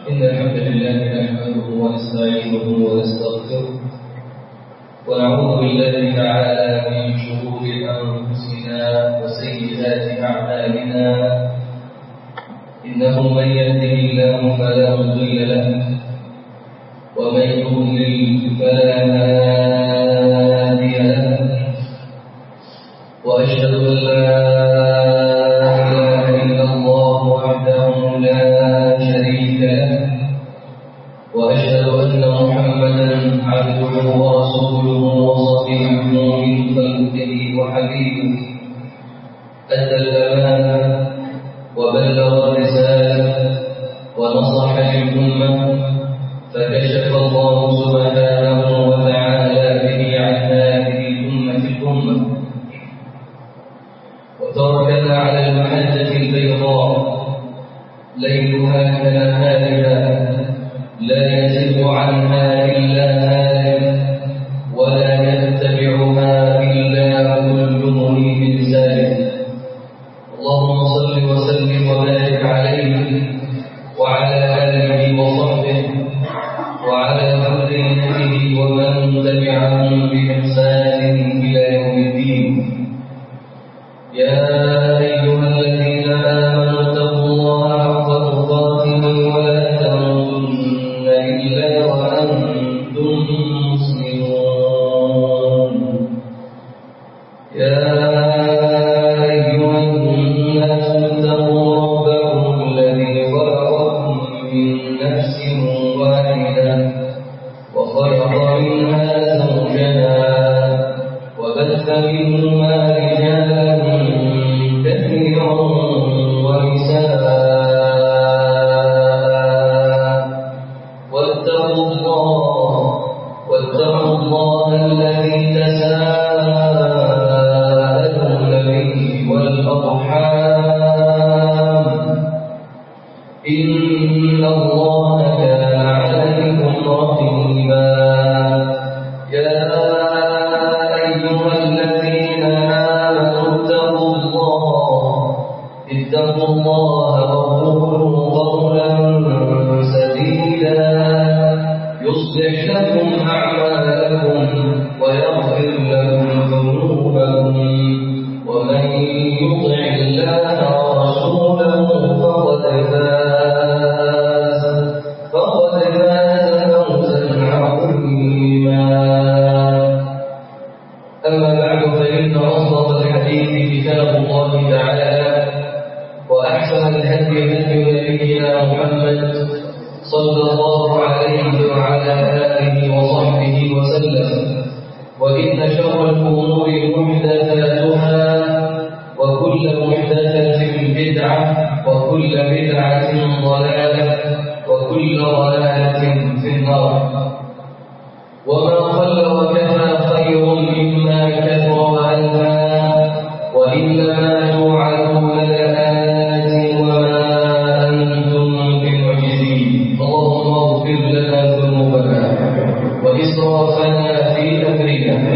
إن الحمد لله نحمده ونستعينه ونستغفره ونعوذ بالله تعالى من شرور أنفسنا وسيئات أعمالنا إنه من يهده الله فلا مضل له ومن يضلل فلا هادي له وأشهد أن لا إله إلا الله وحده لا شريك له وأشهد أن محمدا عبده ورسوله وصفيه من خلقه وحبيبه أدى الأمانة وبلغ الرسالة ونصح للأمة فكشف الله سبحانه وتعالى به عن هذه الأمة الأمة وتركنا على المحجة البيضاء ليلها كنهارها لا يزيد عنها إلا هالك ولا يتبعها إلا كل منيب سالك اللهم صل وسلم وبارك عليه وعلى آله وصحبه وعلى ذريته ومن تبعهم بإحسان إلى يوم الدين يا أيها الذين آمنوا اتقوا الله حق تقاته ولا تموتن إلا وأنتم مسلمون يا أيها الناس اتقوا ربكم الذي خلقكم من نفس واحدة وخلق منها زوجها وبث منهما رجالا كثيرا ونساء واتقوا الله واتقوا الله الذي تساءلون به والأرحام إن الله كان عليكم رقيبا يا أيها الذين آمنوا اتقوا الله اتقوا الله وقولوا قولا سديدا يصلح لكم أعمالكم ويغفر لكم ذنوبكم ومن يطع الله ورسوله فقد فاز فقد فاز فوزا عظيما أما بعد فإن أصدق الحديث كتاب الله تعالى وأحسن الهدي هدي نبينا محمد صلى الله عليه وعلى آله وصحبه وسلم وإن شر الأمور محدثاتها وكل محدثة بدعة وكل بدعة ضلالة وكل ضلالة في النار وما قل وكفى خير مما كثر وألهى وإنما توعدون لآت وما أنتم بمعجزين اللهم اغفر لنا ذنوبنا وإسرافنا في أمرنا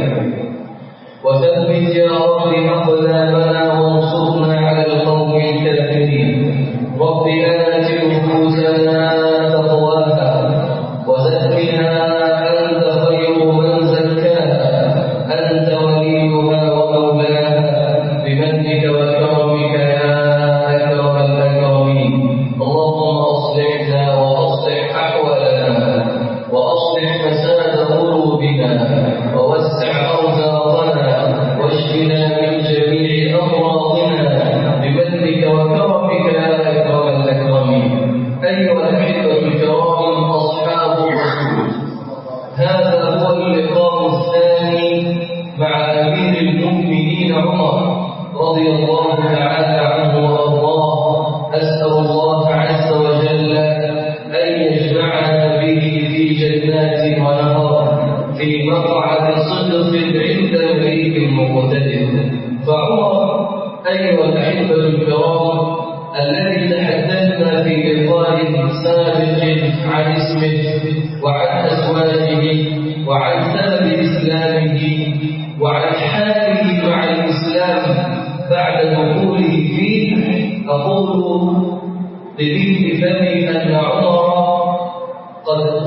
وثبت يا رب أقدامنا وانصرنا على القوم الكافرين رب آت نفوسنا تقواها وزكها أنت خير من زكاها أنت وليها ومولاها بمنك وكرمك يا أكرم الأكرمين اللهم أصلحنا وأصلح أحوالنا وأصلح فساد قلوبنا ووسع أرزاقنا واشفنا من جميع أمراضنا بمنك وكرمك يا أكرم الأكرمين أيها الأحبة الكرام أصحاب الرسول هذا هو اللقاء الثاني مع أمير المؤمنين عمر رضي الله تعالى عنه وأرضاه أسأل الله عز وجل أن يجمعنا به في جنات ونهر في مقعد صدق عند مليك مقتدر فعمر أيها الأحبة الكرام الذي تحدثنا في لقاء سابق عن اسمه وعن أزواجه وعن سبب إسلامه وعن حاله مع الإسلام بعد دخوله فيه أقول لذكر فمي أن عمر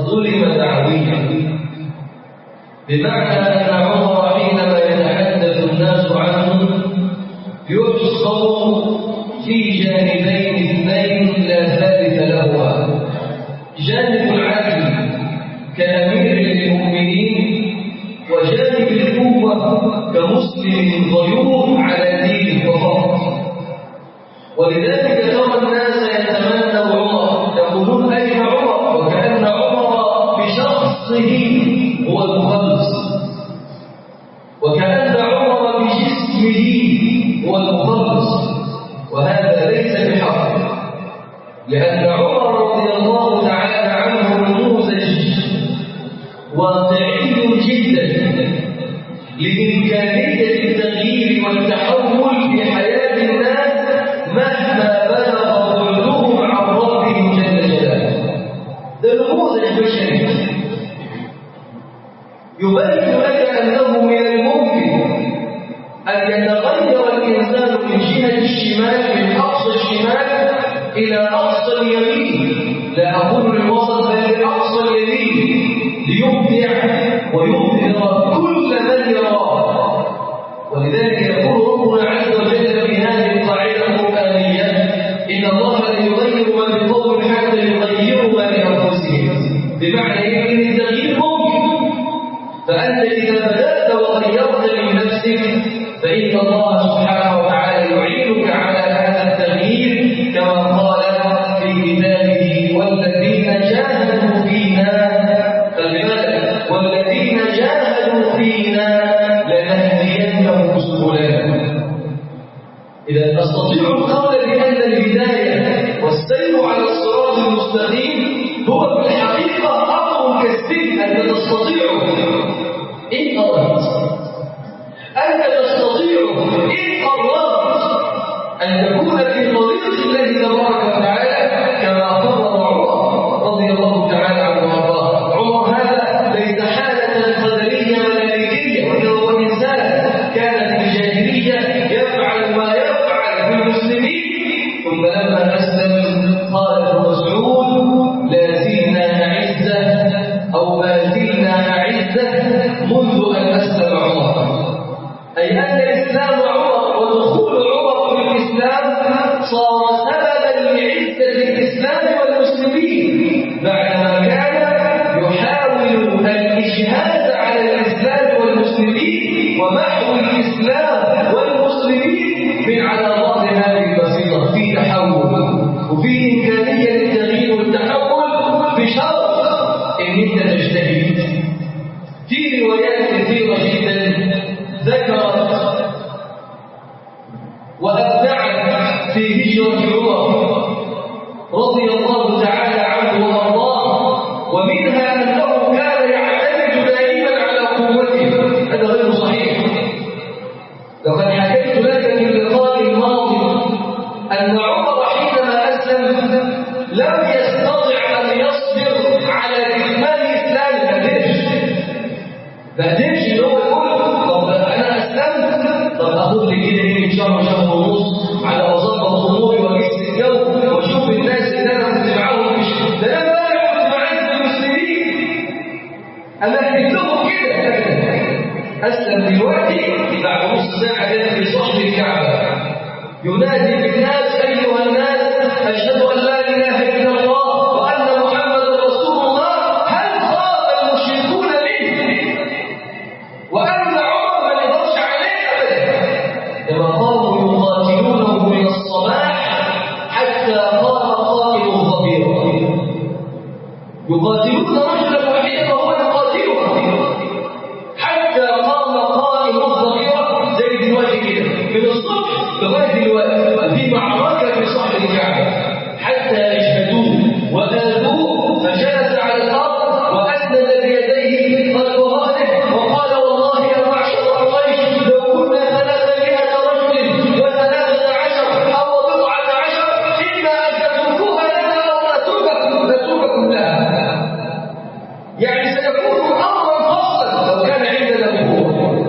ظلم دعويا بمعنى أن عمر حينما يتحدث الناس عنه يحصر في جانبين اثنين لا ثالث لهما جانب العدل كأمير للمؤمنين وجانب القوة كمسلم ضيوف على دين وفقط ولذلك ترى الناس يتمنوا عمر يقولون أين عمر وكأن عمر بشخصه هو المخلص وكأن عمر بجسمه هو المخلص وهذا ليس بحق لأن عمر رضي الله تعالى عنه نموذج واقعي جدا لإمكانية التغيير والتحول في حياة الناس مهما بلغ بعدهم عن ربهم جل جلاله ده نموذج بشري يبين لك أنه من الممكن أن يتغير الإنسان من جهة الشمال من أقصى الشمال إلى أقصى اليمين لا أقول للوسط بل لأقصى اليمين ليبدع ويبهر كل من يراه ولذلك يقول ربنا عز وجل في هذه القاعدة القرآنية إن الله لا يغير ما بقوم حتى يغيروا ما بأنفسهم بمعنى إن التغيير ممكن فأنت إذا بدأت وغيرت من نفسك فإن الله سبحانه وتعالى يعينك على هذا التغيير كما قال في كتابه والذين جاهدوا فينا فلماذا والذين جاهدوا فينا لنهدينهم سبلنا إذا نستطيع القول بأن البداية والسير على الصراط المستقيم هو في الحقيقة أمر كالسن أن تستطيعه إن أردت أنت تستطيع إن قررت أن تكون في طريق الله تبارك وتعالى كما قرر عمر رضي الله تعالى عنه وارضاه عمر هذا ليس حالة قدرية ملائكية وإنما هو إنسان كان في الجاهلية يفعل ما يفعل في المسلمين ثم لما أسلم قال ابن مسعود لا زلنا أعزة أو ما زلنا أعزة منذ أن أسلم عمر أي أن الإسلام عمر ودخول عمر في الإسلام صار سببا لعزة الإسلام والمسلمين بعدما كان يحاول الإجهاد على الإسلام والمسلمين ومحو الإسلام والمسلمين من على ظهر هذه البصيرة في تحول وفي إمكانية للتغيير والتحول بشرط إن أنت تجتهد في روايات كثيرة جدا ذكرت وأبدعت في هجرة عمر رضي الله تعالى عنه وأرضاه ومنها أنه كان يعتمد دائما على قوته هذا غير صحيح لقد حكيت لك في اللقاء الماضي أن عمر حينما أسلم لم يستطع أن يصبر على كتمان الإسلام ما قدرش ما قدرش إن هو يقول طب أنا أسلمت طب أخذ لي كده إيه إن شاء الله شهر ونص على أظبط أموري وأجس الجو وأشوف الناس اللي أنا كنت معاهم مش ده أنا بقى كنت معاهم المسلمين أنا أكتب لهم كده أسلم دلوقتي بعد نص ساعة كده في صحن الكعبة ينادي بالناس أيها الناس أشهد أن لا إله إلا الله وأن محمدا رسول الله هل خاب المشركون منه وأن عمر ما يقدرش عليه أبدا كما قاموا يقاتلونه من الصباح حتى قام قائم الظبيرة يقاتلون رجلا واحدا وهو يقاتله حتى قام قائم الظهيرة زي دلوقتي كده من الصبح لغاية دلوقتي في معركة في صحن الكعبة حتى يشهدوه وآذوه فجلس على الأرض وأسند بيديه قلب ظهره وقال والله يا معشر قريش لو كنا ثلاثمائة رجل وثلاثة عشر أو بضعة عشر إما أن تتركوها لنا أو نترككم نترككم لها يعني سيكون أمرا خاصا لو كان عندنا قوة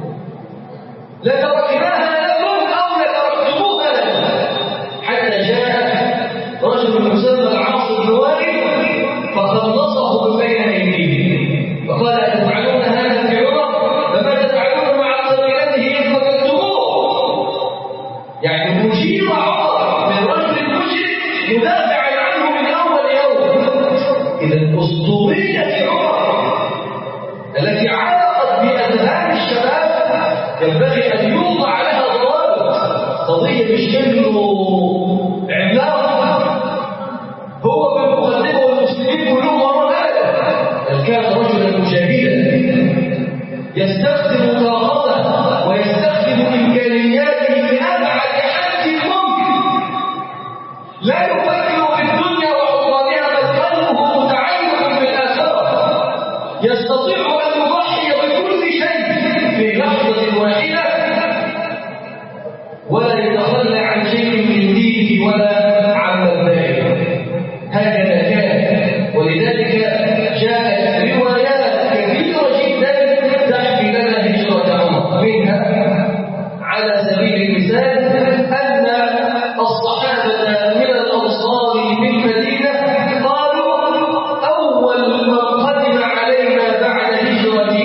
لتركناها لكم أو لتركتموها لنا حتى جاء رجل يسمى العاص بن وائل فخلصه من بين ينبغي أن يوضع لها ضوابط قضية مش إنه عملاق هو بالمقدمة والمسلمين كلهم وراء هذا بل كان رجلا مجاهدا يستخدم طاقته ويستخدم إمكانياته في أبعد حد ممكن لا يفكر في الدنيا وعقبالها بل قلبه متعلق بالآخرة يستطيع أن يضحي بكل شيء في لحظة واحدة ولا يتخلى عن شيء من دينه ولا عن مبدئه هكذا كان ولذلك جاءت روايات كثيرة جدا تحكي لنا هجرة عمر منها على سبيل المثال أن الصحابة من الأنصار بالمدينة قالوا أول من قدم علينا بعد هجرة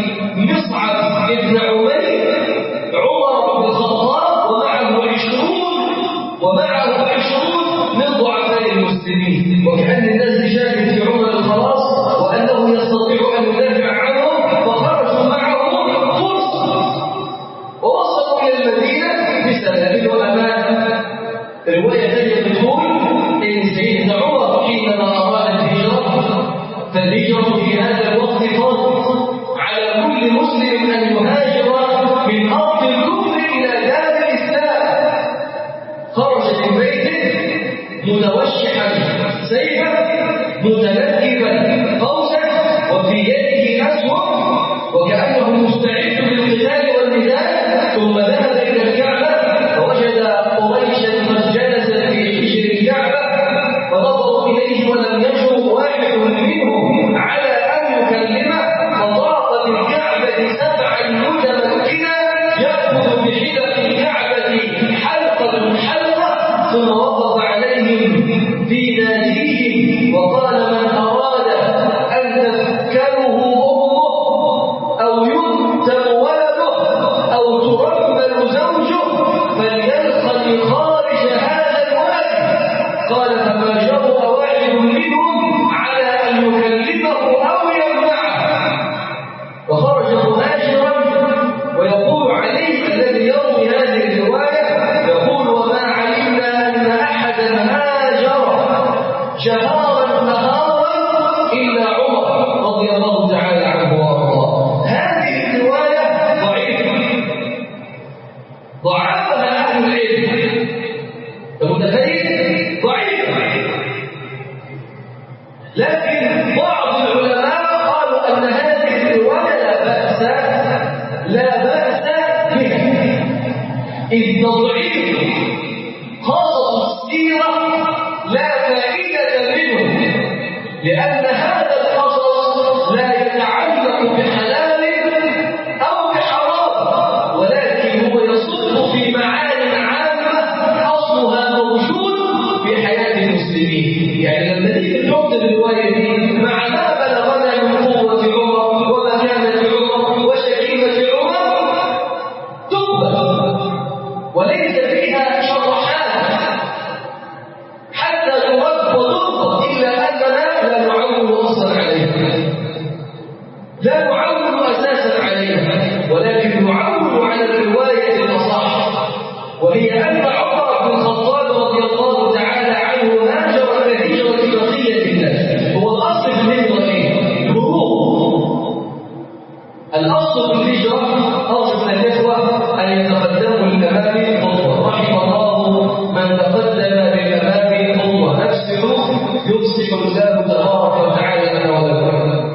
مصعب بن عمير عمر بن الخطاب ومعه عشرون ومعه عشرون من ضعفاء المسلمين وكأن الناس شافت في عمر الخلاص وأنه يستطيع أن يدافع عنهم فخرجوا معه فرصة ووصلوا إلى المدينة بسلام وأمان رواية ثانية بتقول إن سيدنا عمر حينما أراد الهجرة فالهجرة في هذا الوقت فرض على كل مسلم أن يهاجر من أرض الكفر إلى دار الإسلام خرج من بيته متوشحا سيفا متنكبا قوسا وفي يده أسهم وكأنه مستعد للقتال والنزال ثم ذهب إلى الكعبة فوجد قريشا قد جلست في حجر الكعبة فنظروا إليه ولم يجرؤ واحد منهم على أن يكلمه فضاقت الكعبة سبعا متمكنا يأخذ بحلق الكعبة حلقة حلقة ثم وقف عليهم في ناديهم وقال من أراد أن تذكره أمه أو يكتم ولده أو ترمل زوجه فليدخل خارج هذا الوادي قال فما جرؤ واحد منهم على أن يكلمه أو يمنعه وخرج مهاجرا ويقول عليه الذي يروي هذه الرواية يقول وما علمنا أن أحدا هاجر جهارا نهارا إلا عمر رضي الله تعالى عنه وأرضاه هذه الرواية ضعيفة ضعفها أهل العلم أنت متخيل ضعيفة لكن بعض العلماء قالوا أن هذه الرواية لا بأس لا بأس بها إذ تضعيف خاصة السيرة لا فائدة منه لأن هذا القصص لا يتعلق بحلال أو بحرام ولكن هو يصب في معان عامة أصلها موجود في حياة المسلمين يعني لما نيجي نحط الرواية دي مع ما بلغنا من قوة عمر ومكانة عمر وشكيمة عمر تقبل وليس فيها شرحات حتى ترد وترفض إلا أننا لا نعول أصلا عليها لا نعول أساسا عليها ولكن نعول على الرواية الأصح وهي أن عمر بن الخطاب رضي الله تعالى عنه هاجر كهجرة بقية الناس هو الأصل في الهجرة إيه؟ هروب الأصل في الهجرة أصل الإخوة أن يتقدموا للأمام خطوة رحم الله من تقدم للأمام خطوة أفسحوا يفسح الله تبارك وتعالى لنا ولكم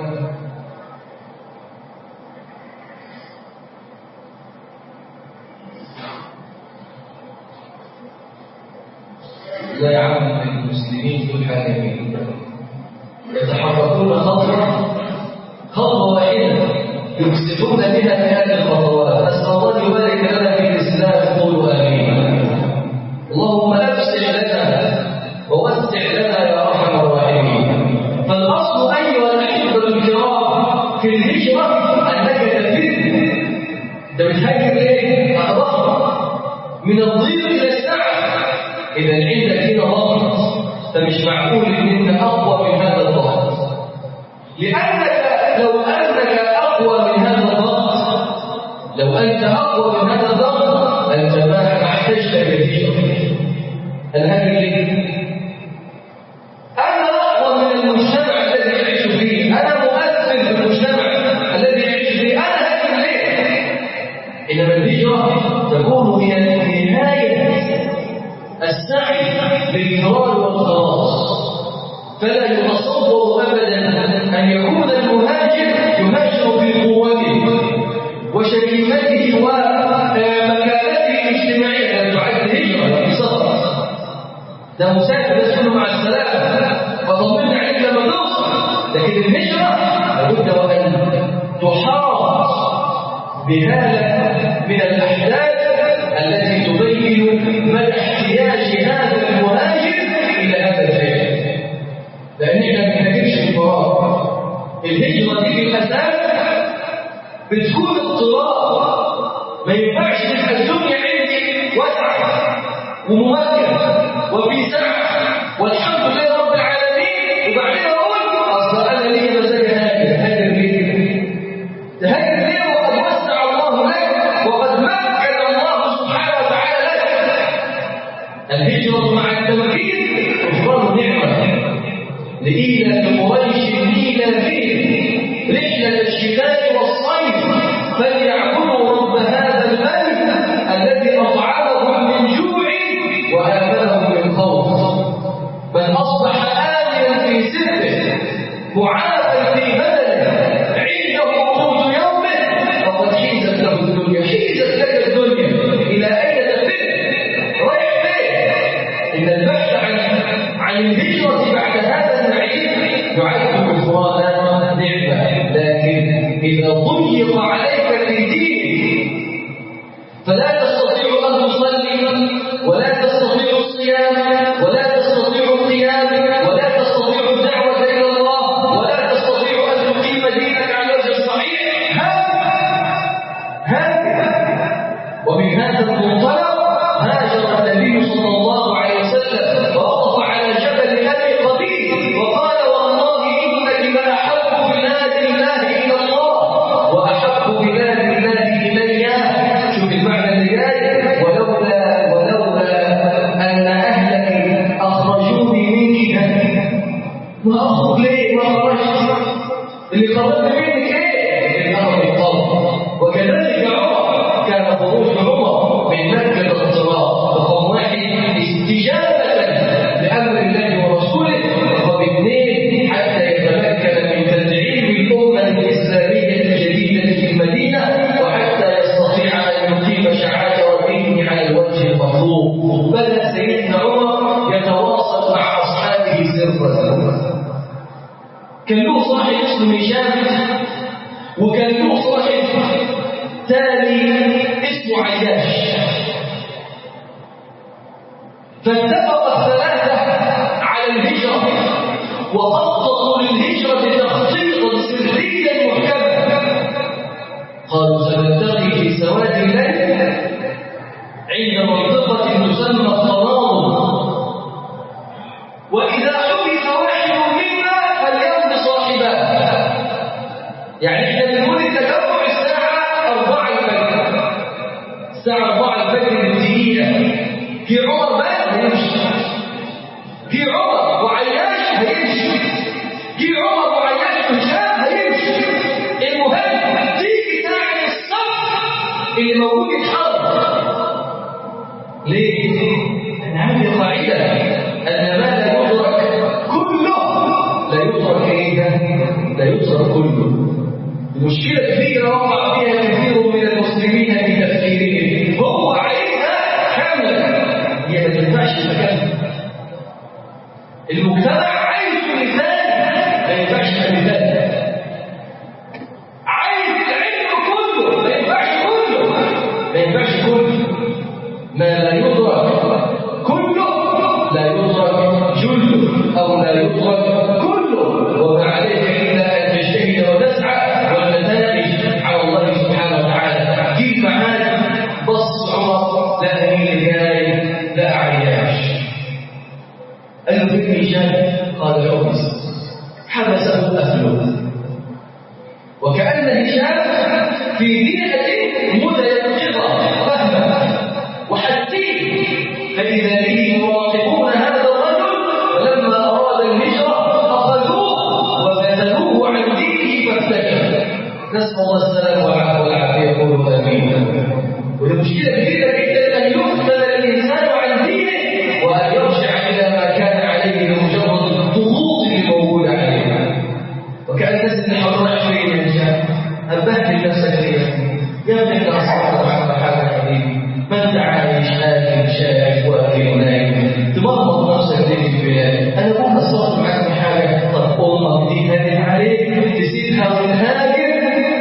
لا يعلم المسلمين في الحاكمين يتحركون خطوة خطوة واحدة يفسدون بها هذه الخطوات نسأل الله يبارك لنا في الإسلام قولوا آمين اللهم أفسح لنا ووسع لنا يا أرحم الراحمين فالأصل أيها الأحبة الكرام في الهجرة أنك تفر أنت بتهاجر ليه؟ أخبار من الضيق إلى السعة إذا عندك هنا ضغط فمش معقول إن أنت أقوى من هذا الضغط لأنك لو أنك أقوى من هذا الضغط لو أنت أنت أقوى من هذا الضغط الجماعة احتجت بالهجرة الهدي ليه؟ أنا أقوى من المجتمع الذي يعيش فيه أنا مؤثر في المجتمع الذي يعيش فيه أنا هدي ليه؟ إنما الهجرة تكون هي نهاية السعي للفرار والخلاص فلا يتصور أبدا أن يكون المهاجر يهاجر في قوته وشريفته ومكانته الاجتماعية لا تعد هجرة في سفر ده مسافر يسكن مع السلامة فطمنا عليك لما توصل لكن الهجرة لابد وأن تحاط بهالة من الأحداث التي تبين مدى احتياج هذا المهاجر إلى هذا الفعل لأن احنا ما بنهاجرش بالفراغ الهجرة دي في الأساس بتكون اضطراب ما ينفعش تبقى الدنيا عندي واسعة وممكنة وفي سعة والحمد لله رب العالمين وبعدين أقول أصل أنا لي مزاج هاجر هاجر ليه؟ تهاجر ليه وقد وسع الله لك وقد مكن الله سبحانه وتعالى لك الهجرة مع التمكين كفران نعمة لإيلة قريش إيلافهم رحلة الشتاء والصيف فليعبدوا رب هذا البيت الذي أطعمهم من جوع وآمنهم من خوف من أصبح آمنا في سره معافى في بدنه عنده قوت يومه فقد حيزت له الدنيا حيزت لك الدنيا إلى أين تفر رايح فين إن البحث عن عن الهجرة بعد هذا النعيم يعد كفرانا نعمة لكن إذا ضيق عليك في دينك فلا تستطيع أن تصلي ولا تستطيع الصيام ولا تستطيع القيام ولا تستطيع الدعوة إلى الله ولا تستطيع أن تقيم دينك على وجه الصحيح هكذا ومن هذا المنطلق هاجر النبي صلى الله عليه وسلم ووقف على جبل أبي قبيل وقال والله إنك لأحب بلاد الله إلى الله وأحب بلاد الله إلي شوف المعنى اللي جاي ولولا ولولا أن أهلك أخرجوني منك ما أخرج ليه ما خرجت اللي خرجت منك إيه؟ الأمر القوم وكذلك عمر كان خروج عمر من مكة اضطراب رقم واحد استجابة لأمر الله ورسوله رقم اثنين حتى يتمكن من تدعيم الأمة الإسلامية الجديدة في المدينة وحتى يستطيع أن يقيم شعائر دينه على الوجه المطلوب بدأ سيدنا عمر يتواصل مع أصحابه سرا كان له صاحب اسمه هشام وكان له صاحب ثاني اسمه عياش فاتفق الثلاثة على الهجرة وخططوا للهجرة تخطيطا سريا محكما قالوا سنلتقي في سواد الليل عند منطقة تسمى التناظر وإذا حدث واحد منا فليمضي صاحبه يعني احنا بنقول التجمع الساعة 4 الفجر الساعة 4 الفجر بالدقيقة في عمر بقى هيمشي في عمر وعياش هيمشي في عمر وعياش هشام هيمشي المهم تيجي ساعة الصف اللي موجود يتحرك ليه؟ أنا عندي قاعدة أن ما لا يدرك كله لا يدرك إيه ده؟ لا يدرك كله المشكلة كبيرة وقع فيها كثير من المسلمين في تفكيرهم هو عايزها كاملة هي ما تنفعش مكانها المجتمع عايز مثال ما ينفعش مثال عايز العلم كله ما ينفعش كله ما ينفعش كله ما لا يدرك كله لا يدرك جله او لا يدرك كله وما عليك الا ان تجتهد وتسعى والنتائج على الله سبحانه وتعالى جيب معاك بص عمر لا امين جاي لا عياش قال له ابني جاي قال عبس حبسه اهله وكأن هشام في بيئة متيقنة جيدة جدا أن يقتل الإنسان عن دينه وأن يرجع إلى ما كان عليه بمجرد الضغوط اللي موجودة عليه وكان الناس اللي حضرت فين يا شباب أنبهت نفسك فيها يا ابن الأصحاب عن حاجة حبيبي ما أنت عايش آكل شايف واكل ونايم تبغض نفسك ليه في البلاد أنا ممكن أصرف معاك في حاجة طب أمك دي هانت عليك تسيبها وتهاجر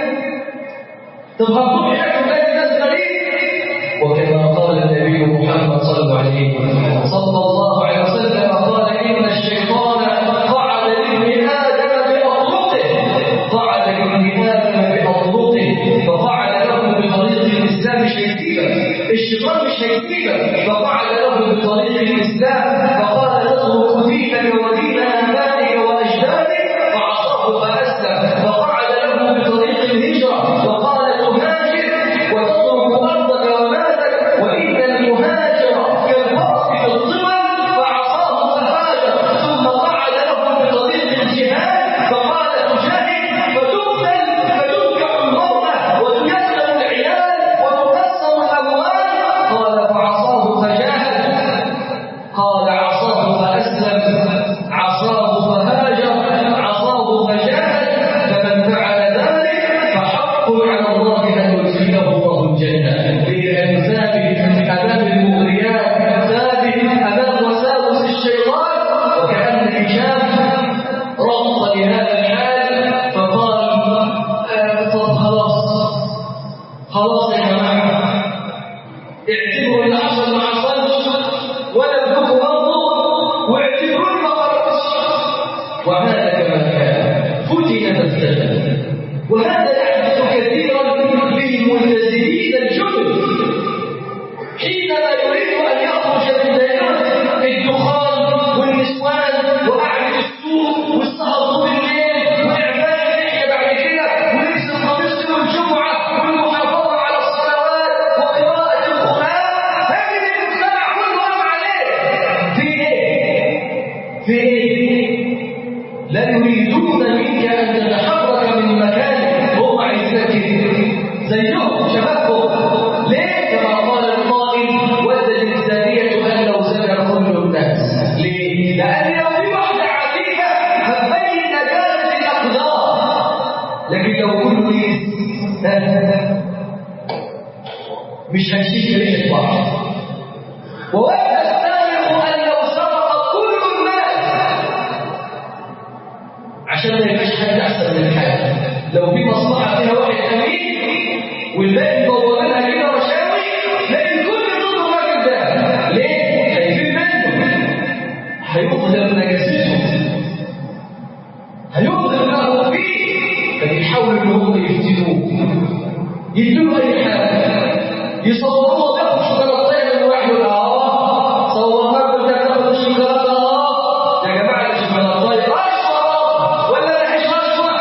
طب هتروح ياكل بلاد الناس غريب وكما قال النبي محمد صلى الله عليه وسلم صلى الله عليه وسلم قال إن الشيطان قعد لابن آدم بأطلقه قعد لابن آدم بأطلقه فقعد له بطريق الإسلام مش هيسيبك الشيطان مش هيسيبك فقعد له بطريق الإسلام فقال نترك دينك ودين آبائك وأجدادك فعصاه فأسلم فقعد له بطريق الهجرة وقال تهاجر وتترك أرضك ومالك وإن المهاجر كالفرس في الطمل فعصاه فهاجر ثم قعد له بطريق الجهاد فقال تجاهد فتقتل فتنكح المرأة وتيسر العيال وتقسم الأموال قال فعصاه فجاهد قال عصاه فأسلم عصاه فهاجر عصاه فجاهد فمن فعل ذلك فحق على الله أن يدخله الله الجنة لأن ثابت أمام المغريات ثابت أمام وساوس الشيطان وكأن هشام ربط لهذا الحال فقال آه، طب خلاص خلاص يا جماعة اعتبروا اللي حصل ما حصلش ولا ابنكم برضه واعتبروا ما خرجش وهذا كما كان فتن فاستجاب وهذا يحدث كثيرا للملتزمين الجدد حينما يريد ان يخرج من دائره الدخان والنسوان وقعده السوق والسهر طول الليل واعمال اللحيه بعد كده ولبس القميص يوم الجمعه والمحافظه على الصلوات وقراءه القران هذه المجتمع كله قام عليه في ايه؟ في ايه؟ لا يريدون منك ان تتحرك من مكانك هم عايزينك زيهم شبابهم ليه كما قال القائل ودت الزانيه ان لو زنى كل الناس ليه؟ لان لو في واحده عفيفه هتبين نجاسه الاقدار لكن لو كل مش هنشيل ريحه بعض وود السارق ان لو سرق كل الناس عشان ما يبقاش حد احسن من حاجه لو في مصلحه فيها واحد امين والباقي مبوبينها كده رشاوي لكن كل ضد الراجل ده ليه؟ خايفين منه هيظهر نجاسته هيظهر ما هو فيه فبيحاولوا ان هم يفتنوه يدوا اي حاجه يصوروه ده شوكولاته من واحد اه صورنا له ده تاخد الشوكولاته اه يا جماعه الشوكولاته اشرب ولا انا مش هشرب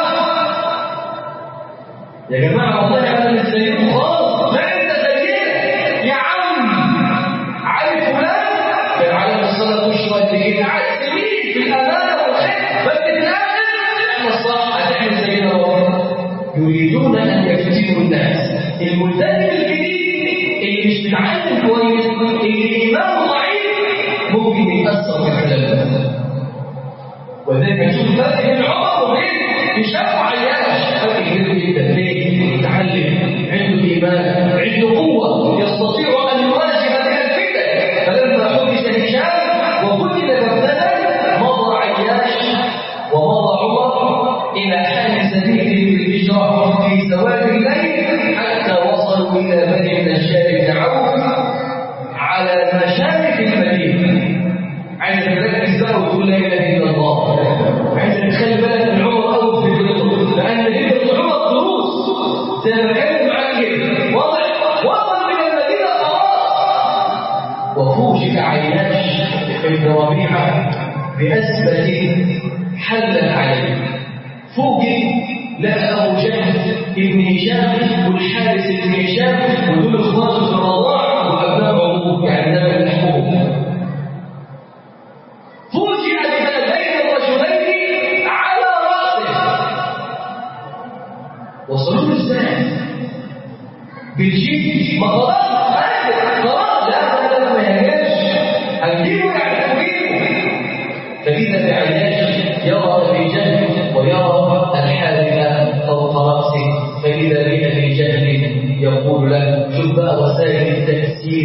يا جماعه والله انا مش زيكم خالص لا انت زينا يا عم عارف فلان كان عليه الصلاه والسلام قد كده عارف مين في الامانه والخير بس في الاخر احنا الصح هنعمل زينا والله يريدون ان يفتنوا الناس الملتزم الجديد اللي مش متعلم كويس اللي ايمانه ضعيف ممكن يتاثر بالكلام ده وذلك نشوف فرق بين عمر وبين هشام وعياش فرق كبير جدا ليه؟ متعلم عنده ايمان عنده قوه يستطيع ان يواجه هذه الفتن فلما حبس هشام وقتل مبتدا مضى عياش ومضى عمر الى حال سبيل الهجره في سواد الليل حتى وصلوا الى بني النجار بن عوف على مشارف المدينه عايز تركز بقى وتقول لا اله الا الله عايز تخلي بالك من عمر قوي في فكرته لان فكره عمر دروس زي ما كان معاك كده واضح وصل من المدينه خلاص وفوجئ عياش ابن ربيعه بأزمة حلت عليه فوجئ لقى أبو جهل ابن هشام والحارس ابن هشام ودول اخواته في الرضاعة وأبناء عموم يعني ده الحكم فوجئ بهذين الرجلين على رأسه وصلوا له ازاي؟ بالجيب ما خلاص ماتت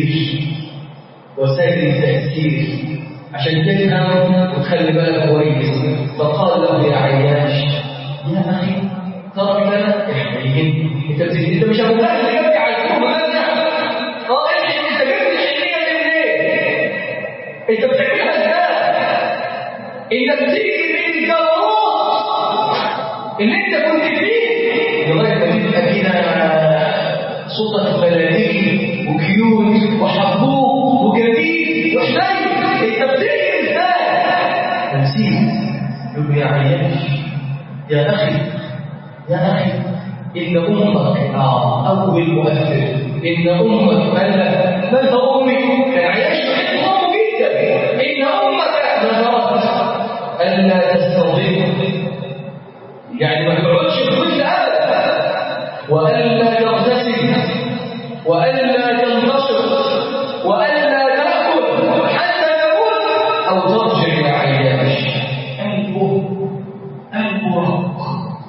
التأثير وسائل التأثير عشان تفهم وتخلي بالك كويس فقال له يا عياش يا أخي ترك لنا يا حبيبي انت بتجي انت مش ابو بكر اللي جبت على الكوم اه انت انت جبت الحنيه دي منين؟ انت بتعملها ازاي؟ انت بتيجي من الجبروت اللي انت كنت فيه لغايه ما تبقى كده صوتك بلدي وكيوت وحبوب وجميل وحنين انت بتيجي ازاي؟ نسيت يقول يا عياش يا اخي يا اخي ان امك آه اول مؤثر ان امك مالها مالها امي كان عياش يحب امه جدا ان امك نذرت الا تستضيف يعني ما تقعدش في كل ابدا والا تغتسل والا تنتصر والا تاكل حتى تموت او ترجع يا عياش قلبه قلبه رق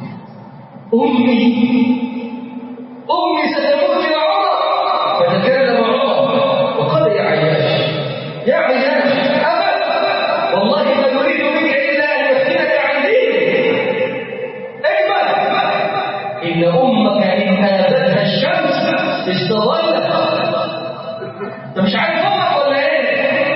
امي امي ستموت يا عمر فتكلم عمر وقال يا عياش يا عياش ابدا والله ما نريد منك الا ان نفتنك عن دينك ايوه ان امك ان اذتها الشمس استظلت انت مش عارف امك ولا ايه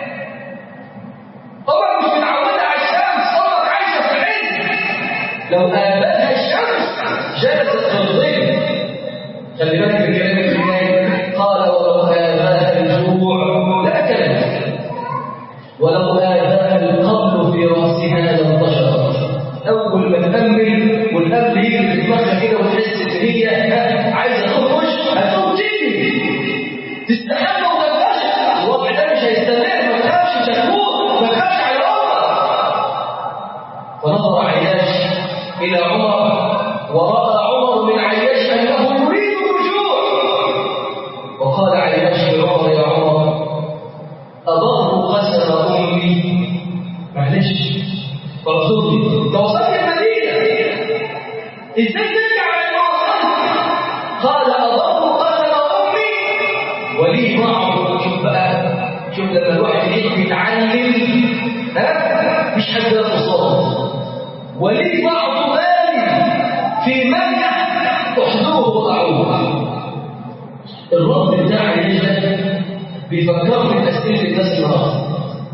امك مش متعوده على الشمس امك عايشه في العز لو اذتها الشمس جلست في الظل خلي بالك من الكلام اللي جاي قال ولو اذاها الجوع لاكلت ولو آذاها القبل في رأسها لانتشرت أول ما تأمل والقبل يجري في دماغها كده وتحس إن هي عايزة تخرج هتقوم تجري تستحمى وتنتشر الوضع ده مش هيستمر ما تخافش مش هتموت ما تخافش على عمر فنظر عياش إلى عمر ورأى عمر من عياش أنه يريد الرجوع وقال عياش لعمر يا عمر أضر قسم أمي معلش فرسولي انت وصلت المدينة ازاي ترجع على ما وصلت قال أضر قسم أمي ولي بعض شوف بقى شوف لما الواحد يجي يتعلم ها مش حد يتصرف ولي بعض مالي في مكة احضره وضعوه الرب بتاعي ده بيفكرني بأسئلة الناس النهارده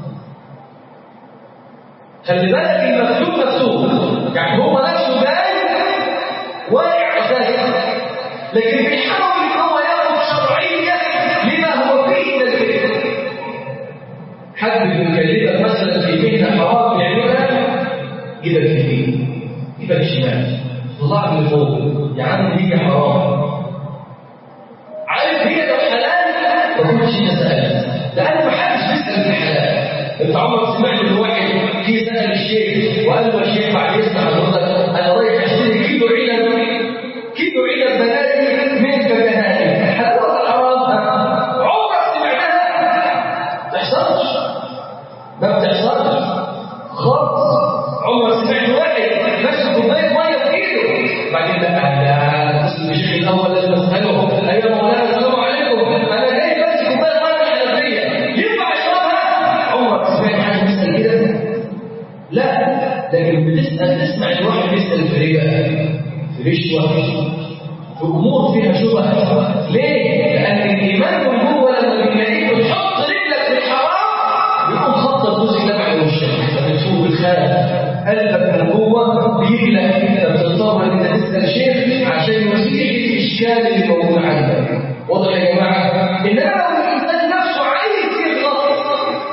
خلي بالك المكتوب مكتوب يعني هو نفسه جاي واقع اساسا لكن بيحاول ان هو ياخد شرعيه لما هو فيه من الفكر حد بيكلمك مثلا في مهنه حرام يعملها ايدك اليمين ايدك الشمال طلع من فوق يا عم دي حرام عارف هي لو حلال ما كنتش انت سالت لان ما حدش بيسال في حلال انت عمرك سمعت ان واحد جه سال الشيخ وقال له يا شيخ بعد اذن حضرتك انا رايح اشتري كيلو عنب كيلو عنب بناتي من فكهاني حلال ولا حرام؟ عمرك سمعتها؟ ما بتحصلش ما بتحصلش خالص عمرك سمعت واحد ماسك كوبايه ميه في ايده بعدين لا لا اسم الشيخ الاول لازم اساله ايوه مولانا السلام عليكم انا جاي ماسك كوبايه ميه حنفيه ينفع اشربها عمرك سمعت حد بيسال كده لا لكن بتسال تسمع ان واحد بيسال في ربا في رشوه في امور فيها شبهه ليه؟ لان الايمان من جوه لما بيلاقيك بتحط رجلك في الحرام بيقوم خط الجزء ده بعد وشك فبتشوف الخارج قلبك من جوه بيجلك انت بتضطر ان انت تسال شيخ عشان يزيل الاشكال اللي موجود عندك واضح يا جماعه انما لو الانسان نفسه عايز يغلط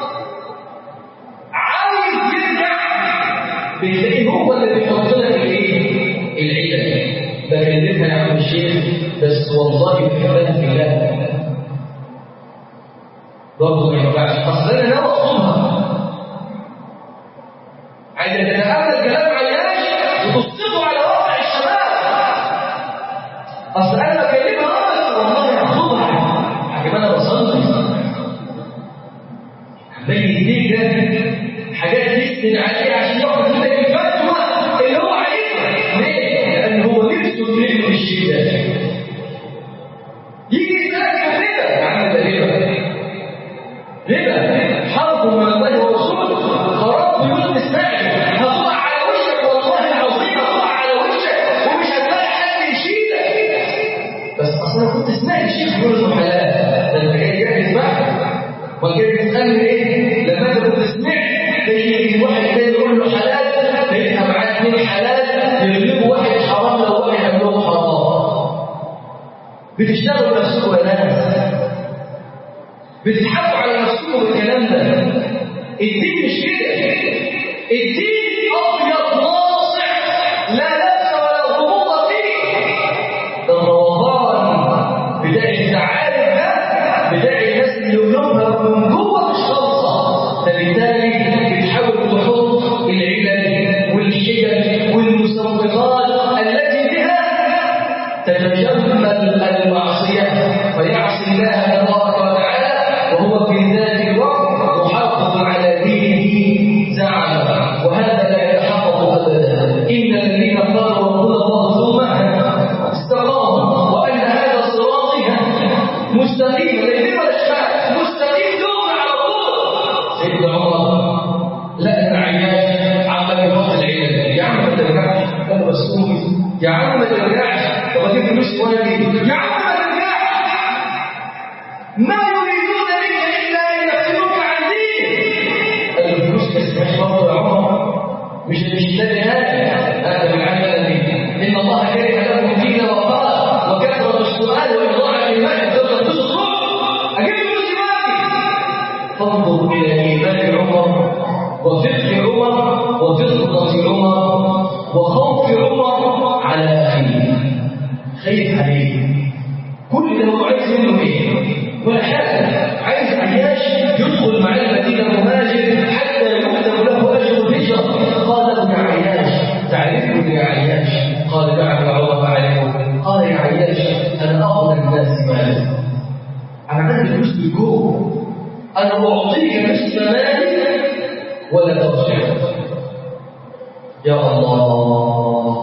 عايز يرجع بتلاقيه هو اللي بيحط لك الايه؟ العلل بكلمها يا عم الشيخ بس والله بحبها في الله برضه ما ينفعش اصل انا ناوي اخطبها عايز تتامل كلام عياش وتسقطه على واقع الشباب اصل انا بكلمها بس والله هخطبها حاجه انا بصلي عمال يديك ده حاجات تسند عليها عشان ياخد منك الفتوى اللي هو عايزها ليه؟ لان هو نفسه تلم الشيء ده يجي يسالك كده يا عم ده ليه وكان بيسالني ايه لما انت كنت سمعت زي واحد تاني يقول له حلال فيبقى معاه اثنين حلال يغلبوا واحد حرام لو واحد قال لهم حرام بتشتغلوا نفسكم يا ناس بتضحكوا على نفسكم بالكلام ده الدين مش كده الدين ابيض ناصع لا لبس ولا غموض فيه ده رمضان بتاع التعارف ده بتاع الناس اللي قلوبها من جوه مش خالصه فبالتالي بتحاول تحط العلل والحجج والمسوقات التي بها تتجمل المعصيه ويعصي الله تبارك وتعالى وهو في ذات الوقت محافظ على دينه زعما وهذا لا يتحقق ابدا ان الذين قالوا ربنا الله ثم استقاموا وان هذا صراطي مستقيم ليس ولا شمال مستقيم دون على طول سيدنا عمر لا عياش عمل يحط العلم يا عم ما ترجعش انا مسؤول يا عم ما ترجعش طب اجيب فلوس وانا يا عم ما ترجعش ما يريدون منك الا ان يفتنوك عن دينك الفلوس ما اسمهاش برضه يا عمر مش مش ده نهايه هذا من عمل الدين ان الله كره لكم الدين وقال وكثره السؤال واضاعه المال تقدر تصرف اجيب فلوس مالي فانظر الى ايمان عمر وفقه عمر وفقه عمر وخوف عمر على اخيه خايف عليه كل ده هو عايز منه ايه ولا حاجه عايز عياش يدخل مع المدينه مهاجر حتى يكتب له اجر الهجره قال له يا عياش تعرفني يا عياش قال نعم يا عمر اعرفه قال يا عياش انا اغنى الناس مالا انا عندي فلوس بالجوع انا اعطيك نصف مالي ولا ترجع يا الله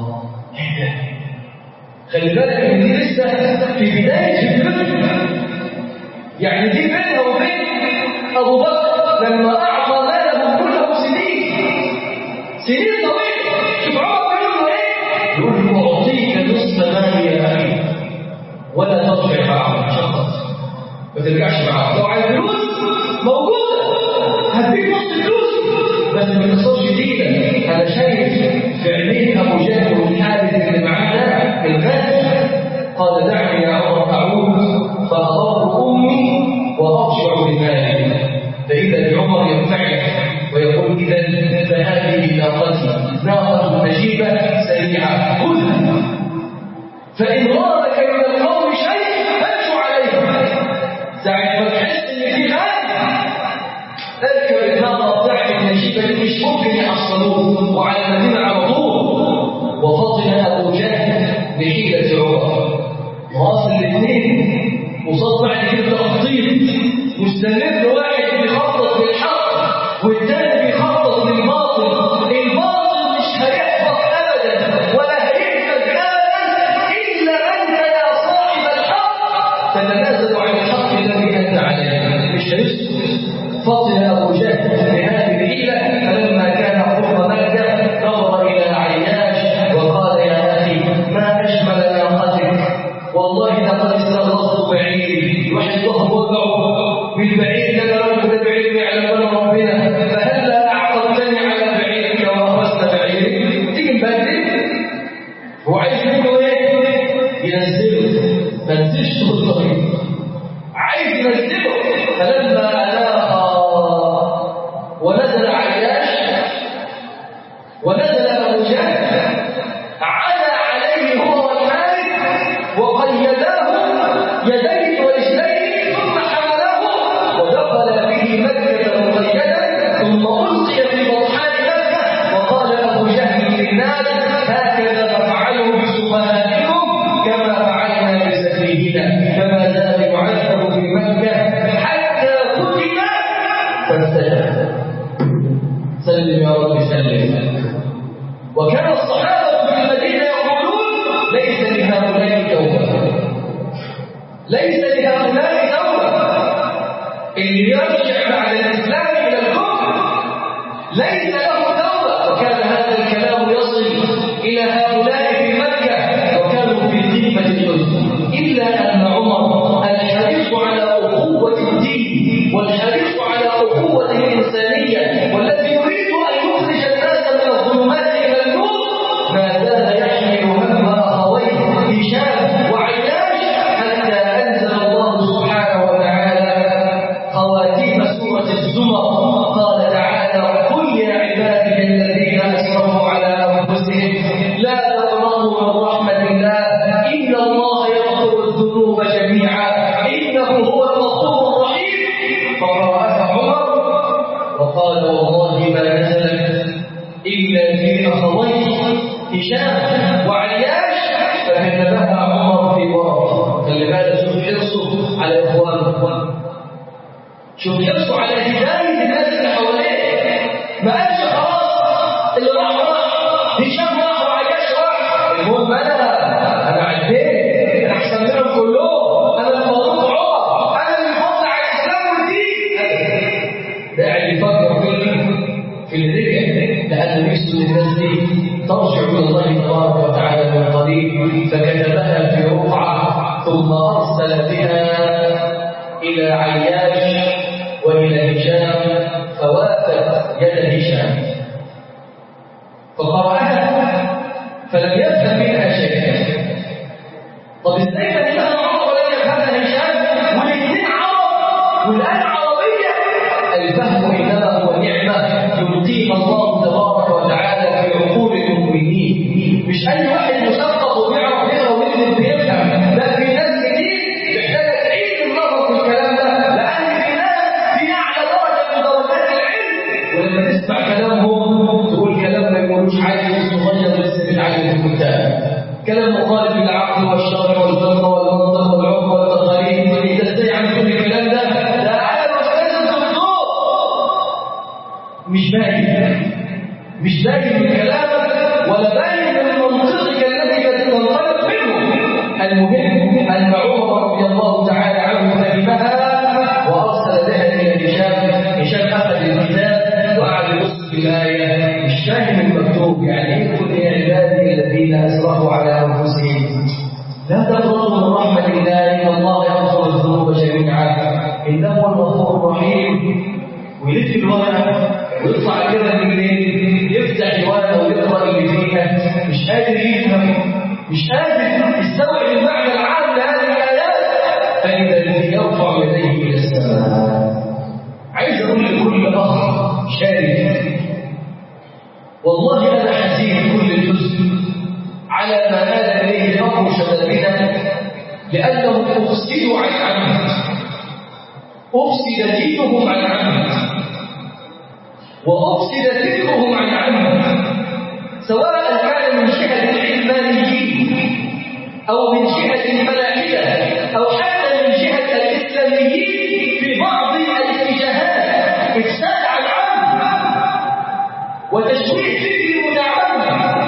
خلي بالك ان دي لسه في بدايه الفكر يعني دي بينها وبين ابو بكر لما اعطى ماله كله سنين سنين طويله شوف عمر بيقول له ايه؟ يقول له اعطيك نصف مالي يا اخي ولا ترجع معه شخص ما ترجعش معاه لو عايز فلوس موجوده هديك نص فلوس بس ما تصورش دينك انا شايف في عينين ابو جهل والحارث اللي معانا الغد قال دعني يا عمر اعود فاضر امي وارجع بمالي فاذا بعمر ينفعل ويقول اذا فهذه ناقتي ناقه نجيبه سريعه خذها فان غابك من القوم شيء فامشوا عليه ساعه ما تحس ان في غد اركب الناقه بتاعت النجيبه دي مش ممكن يحصلوه وعلى المدينه على طول وفطن ابو جهل بحيله عمر واصل الاثنين وصاد بعد كده تخطيط مستمر واحد بيخطط للحق والثاني بيخطط للباطل الباطل مش هيحبط ابدا ولا هيكسب ابدا الا انت يا صاحب الحق تتنازل عن الحق الذي انت عليه مش هيسكت فطن ابو جهل بهذه الحيله فلما كان قرب مكه نظر الى عياش وقال يا اخي ما اجمل ناقتك والله لقد استغرقت بعيري واحد ضخم وقعه بالبعير ده رجل ده بعير يعلم ولا ربنا فهلا اعطتني على بعيرك واخرجت بعيري تيجي نبدل هو عايز منه ايه؟ ينزله ما تنزلش طول الطريق عايز ينزله فلما ألاقى ونزل عياش ونزل أبو جهل عدا عليه هو والحارث وقيداه يديه ورجليه ثم حمله ودخل به مكة مقيدا ثم ألقي في بطحان مكة وقال أبو جهل للناس هكذا ففعلوا بسفهائكم كما فعلنا بسفيهنا فما زال يعذب في مكة حتى قتل فاستجاب سلم يا رب سلم وكان الصحابة في المدينة يقولون ليس لهؤلاء توبة ليس لهؤلاء توبة اللي يرجع بعد الإسلام إلى الكفر ليس له توبة وكان هذا الكلام يصل إلى هؤلاء في مكة وكانوا في ذمة الحزن إلا أن عمر الحريص على أخوة الدين والحريص وقال والله ما نزلت إلا في أخويه هشام وعياش فكتبها عمر في ورقة خلي بالك شوف حرصه على إخوانه شوف حرصه على هداية الناس اللي حواليه ما قالش خلاص اللي راح راح هشام راح وعياش راح المهم أنا أنا عديت أنا أحسن منهم كلهم أنا الفاروق عمر أنا اللي فضل على الإسلام والدين ده اللي يفكر في في اللي رجع لأن نفسه الناس دي ترجع إلى الله تبارك وتعالى من قريب فكتبها في رقعة ثم أرسل بها إلى عياش وإلى هشام فوافت يد هشام فقرأها فلم يفهم منها شيئا طب ازاي فهمها عمر ولم يفهمها هشام والاثنين عرب والآن عربية الفهم إنما هو نعمة يلقيها الله تبارك وتعالى في عقول المؤمنين مش أي واحد مثقف وبيعرف يقرا ويكتب بيفهم لا في ناس كتير محتاجة تعيد النظر في الكلام ده لأن في ناس في أعلى درجة من درجات العلم ولما تسمع كلامهم تقول كلام ما يقولوش عادي صغير لسه بيتعلم في الكتاب كلام مخالف للعقل والشرع والفقه والمنطق والعقل والتقاليد انت ازاي عم تقول الكلام ده؟ ده انا استاذ الدكتور مش باين مش باين من كلامك ولا باين من منطقك الذي تنطلق منه المهم ان عمر رضي الله تعالى عنه فهمها وارسل بها الى هشام هشام اخذ الكتاب وقعد يبص في الايه مش فاهم المكتوب يعني ايه قل يا عبادي الذين اسرفوا على انفسهم لا تقنطوا من رحمه الله ان الله يغفر الذنوب جميعا انه هو الغفور الرحيم ويلف الورقه ويطلع كده من الليل يفتح الورقه ويقرا اللي فيها مش قادر يفهم مش قادر يستوعب المعنى العام لهذه الايات فاذا الذي يرفع يديه الى السماء عايز اقول لكل اخ شارك والله انا حزين كل الحزن على ما آل اليه امر شبابنا لانهم افسدوا عن عمد افسد دينهم عن عمد وأفسد ذكرهم عن عمد سواء كان من جهة العلمانيين أو من جهة الملاحدة أو حتى من جهة الإسلاميين في بعض الاتجاهات إفساد عن عمد وتشويه فكري متعمد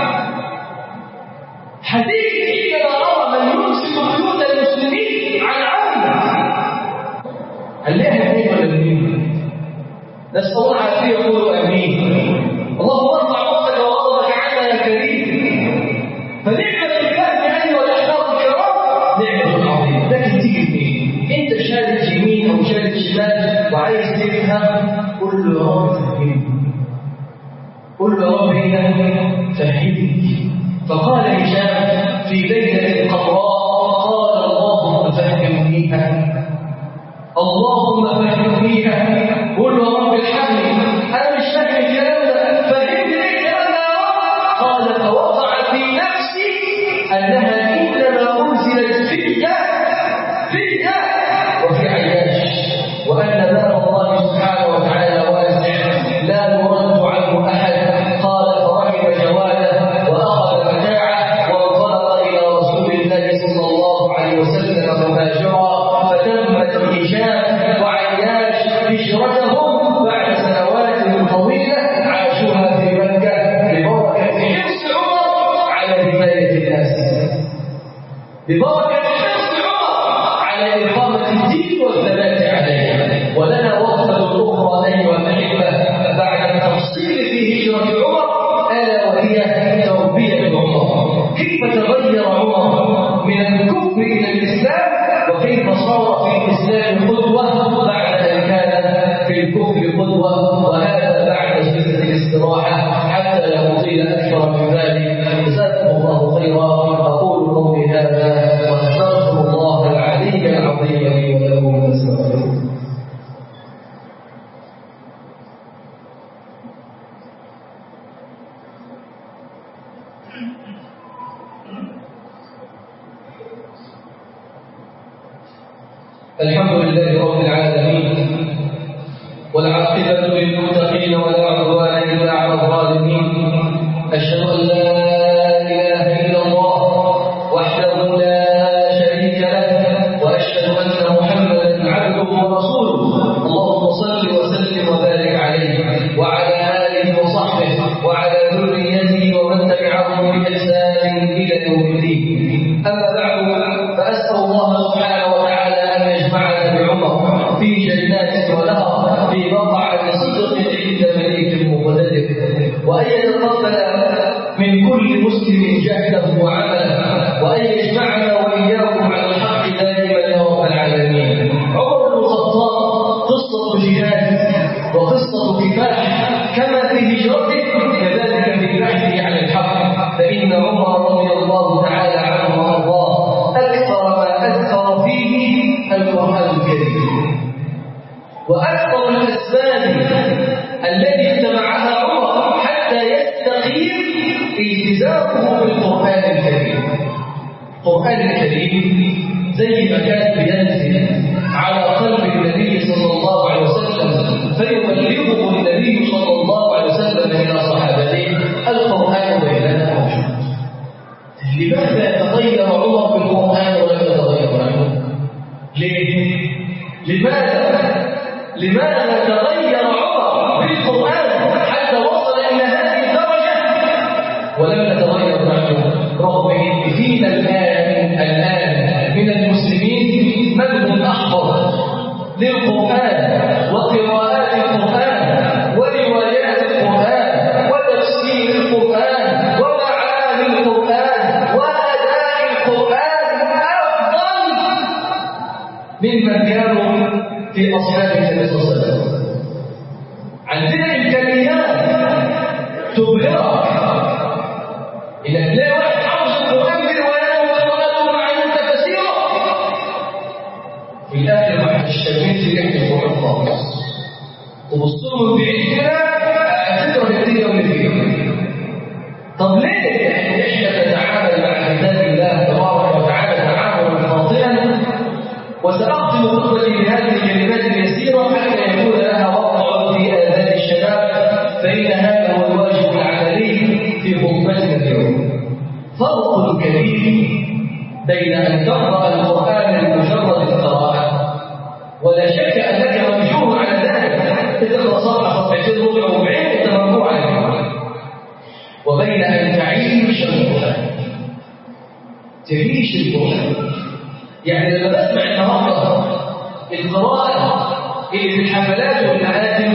حزين حينما أرى من يفسد بيوت المسلمين عن عمد هل لها اثنين ولا اثنين؟ نسأل الله العافية يقول أمين اللهم ارفع وقتك وغضبك عنا يا كريم فنعمة الفهم أيها الأحباب الكرام نعمة عظيمة لكن تيجي منين؟ أنت شارك يمين أو شارك شمال وعايز تفهم قل له يا رب فهمني قل له يا رب إنك فهمني فقال هشام في ليلة قمراء قال اللهم فهمنيها اللهم فهمنيها قل له رب الحمد انا مش فاهم الكلام ده فهمني ليه الكلام ده يا رب قال فوقع في نفسي انها انما انزلت فيك فيك وفي عياش وان باب الله سبحانه وتعالى واسع لا يرد عنه احد قال فركب جواده واخذ متاعه وانطلق الى رسول الله صلى الله عليه وسلم مهاجرا فتمت هشام وعياش هجرتهم بعد سنوات طويلة عاشوها في مكة ببركة حرص عمر على حماية الناس ببركة حرص عمر على إقامة الدين والثبات عليه ولنا وقفة أخرى أيها الأحبة بعد التفصيل في هجرة عمر ألا وهي تربية عمر كيف تغير عمر من الكفر إلى الإسلام وكيف صار في الإسلام قدوة بعد أن كان في الكفر قدوة وهذا بعد جلسة الاستراحة حتى لا نطيل أكثر من ذلك جزاكم الله خيرا أقول قولي هذا وأستغفر الله العلي العظيم لي ولكم فاستغفروه الحمد لله رب العالمين والعاقبة للمتقين في جنات ونهر في مقعد صدق عند مليك مقتدر وأن يتقبل من كل مسلم جهده وعمله وأن يجمعنا وإياكم على الحق دائما يا رب العالمين عمر بن الخطاب قصة جهاد وقصة كفاح كما في هجرته كذلك في بحثه عن الحق فإن عمر رضي الله تعالى عنه وأرضاه أكثر ما أذكر فيه القرآن الكريم وأكثر الأسباب التي اتبعها عمر حتى يستقيم التزامه بالقرآن الكريم القرآن الكريم زي ما كان بينزل على قلب النبي صلى الله عليه وسلم فيبلغه النبي صلى الله عليه وسلم إلى صحابته القرآن بيننا موجود لماذا يتغير عمر بالقرآن ولم يتغير عنه؟ ليه؟ لماذا؟ لماذا تغير عمر بالقرآن حتى وصل إلى هذه الدرجة ولم يتغير عنه رغم ان فينا الان الان من المسلمين من احفظ للقران وقراءات القران وروايات القران وتفسير القران ومعاني القران واداء القران افضل ممن كانوا في اصحاب النبي صلى الله عليه وسلم عندنا امكانيات تبهرك إذا تلاقي واحد حافظ القرآن برواياته وقراءاته مع تفاسيره في الآخر ما هتشتغلش ريحة القرآن خالص وبص له من بعيد كده هتكره الدنيا واللي فيها طب ليه؟ احنا نتعامل مع كتاب الله تبارك وتعالى تعاملا خاطئا وسأختم خطبتي بهذه الكلمات اليسيرة حتى يكون لها وقع في آذان الشباب فإن هذا هو الواجب العملي في خطبتنا اليوم فرق كبير بين أن تقرأ القرآن لمجرد القراءة ولا شك أنك ممجور على ذلك تقرأ صفحة صفحتين ربع ربعين أنت مرفوع على وبين أن تعيش القرآن تعيش القرآن يعني لما بسمع النهارده القراءة اللي في الحفلات والمآتم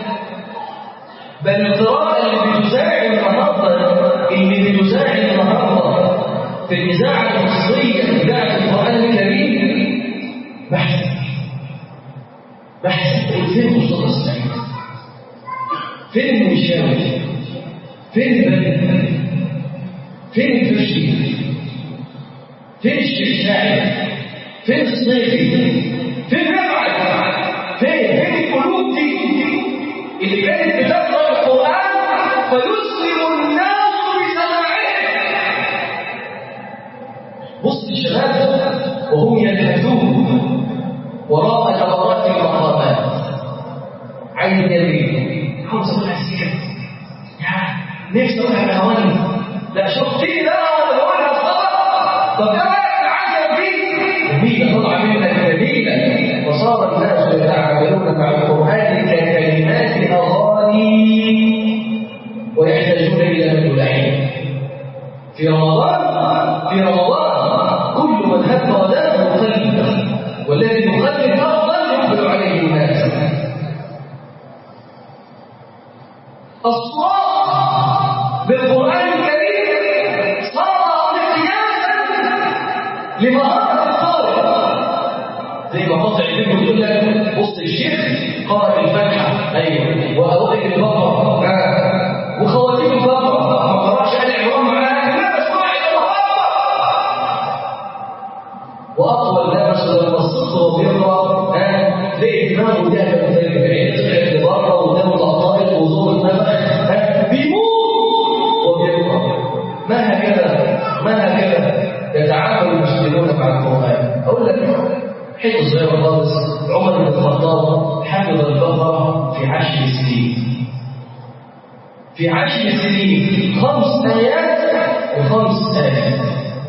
بل القراءة اللي بتذاع النهارده اللي بتذاع النهارده في الإذاعة المصرية إذاعة القرآن الكريم بحث بحث فين مصطفى السعيد فين المشاوي فين البلد فين الفشي فين الشعشاعي فين الصيفي فين رفعت فين فين القلوب دي اللي كانت بتقرا القران فيسلم الناس بسماعه بص الشباب وهم يلهثون وراء ثمرات المقامات عين اليمين عاوز اقول حسين يا نفسي اقول على هواني لا شفتي ده ولا بقولها صدق طب ده العجب دي جميله طلع منك جميله وصار الناس يتعاملون مع القران ككلمات اغاني ويحتاجون الى من يلعين في رمضان في رمضان كل من هب وداه مخلد والذي يخلد افضل يقبل عليه الناس الصلاة بالقرآن الكريم صار مقياسا لمهارة القارئ زي ما قطع الفيلم يقول لك بص الشيخ قارئ الفاتحة أيوه وأوائل البقرة آه. وخواتيم البقرة ما قرأش آل عمران معاها لا اسمع إلى وأطول نفس لما الصدق وبيقرأ آه. تلاقي دماغه ده زي البعيد طلعت لبره وقدامه الأطائل وزور النفخ بيموت وبيقرأ ما هكذا ما هكذا يتعامل المسلمون مع القرآن أقول لك حته صغيره خالص عمر بن الخطاب حفظ البقرة في عشر سنين في عشر سنين خمس آيات وخمس آيات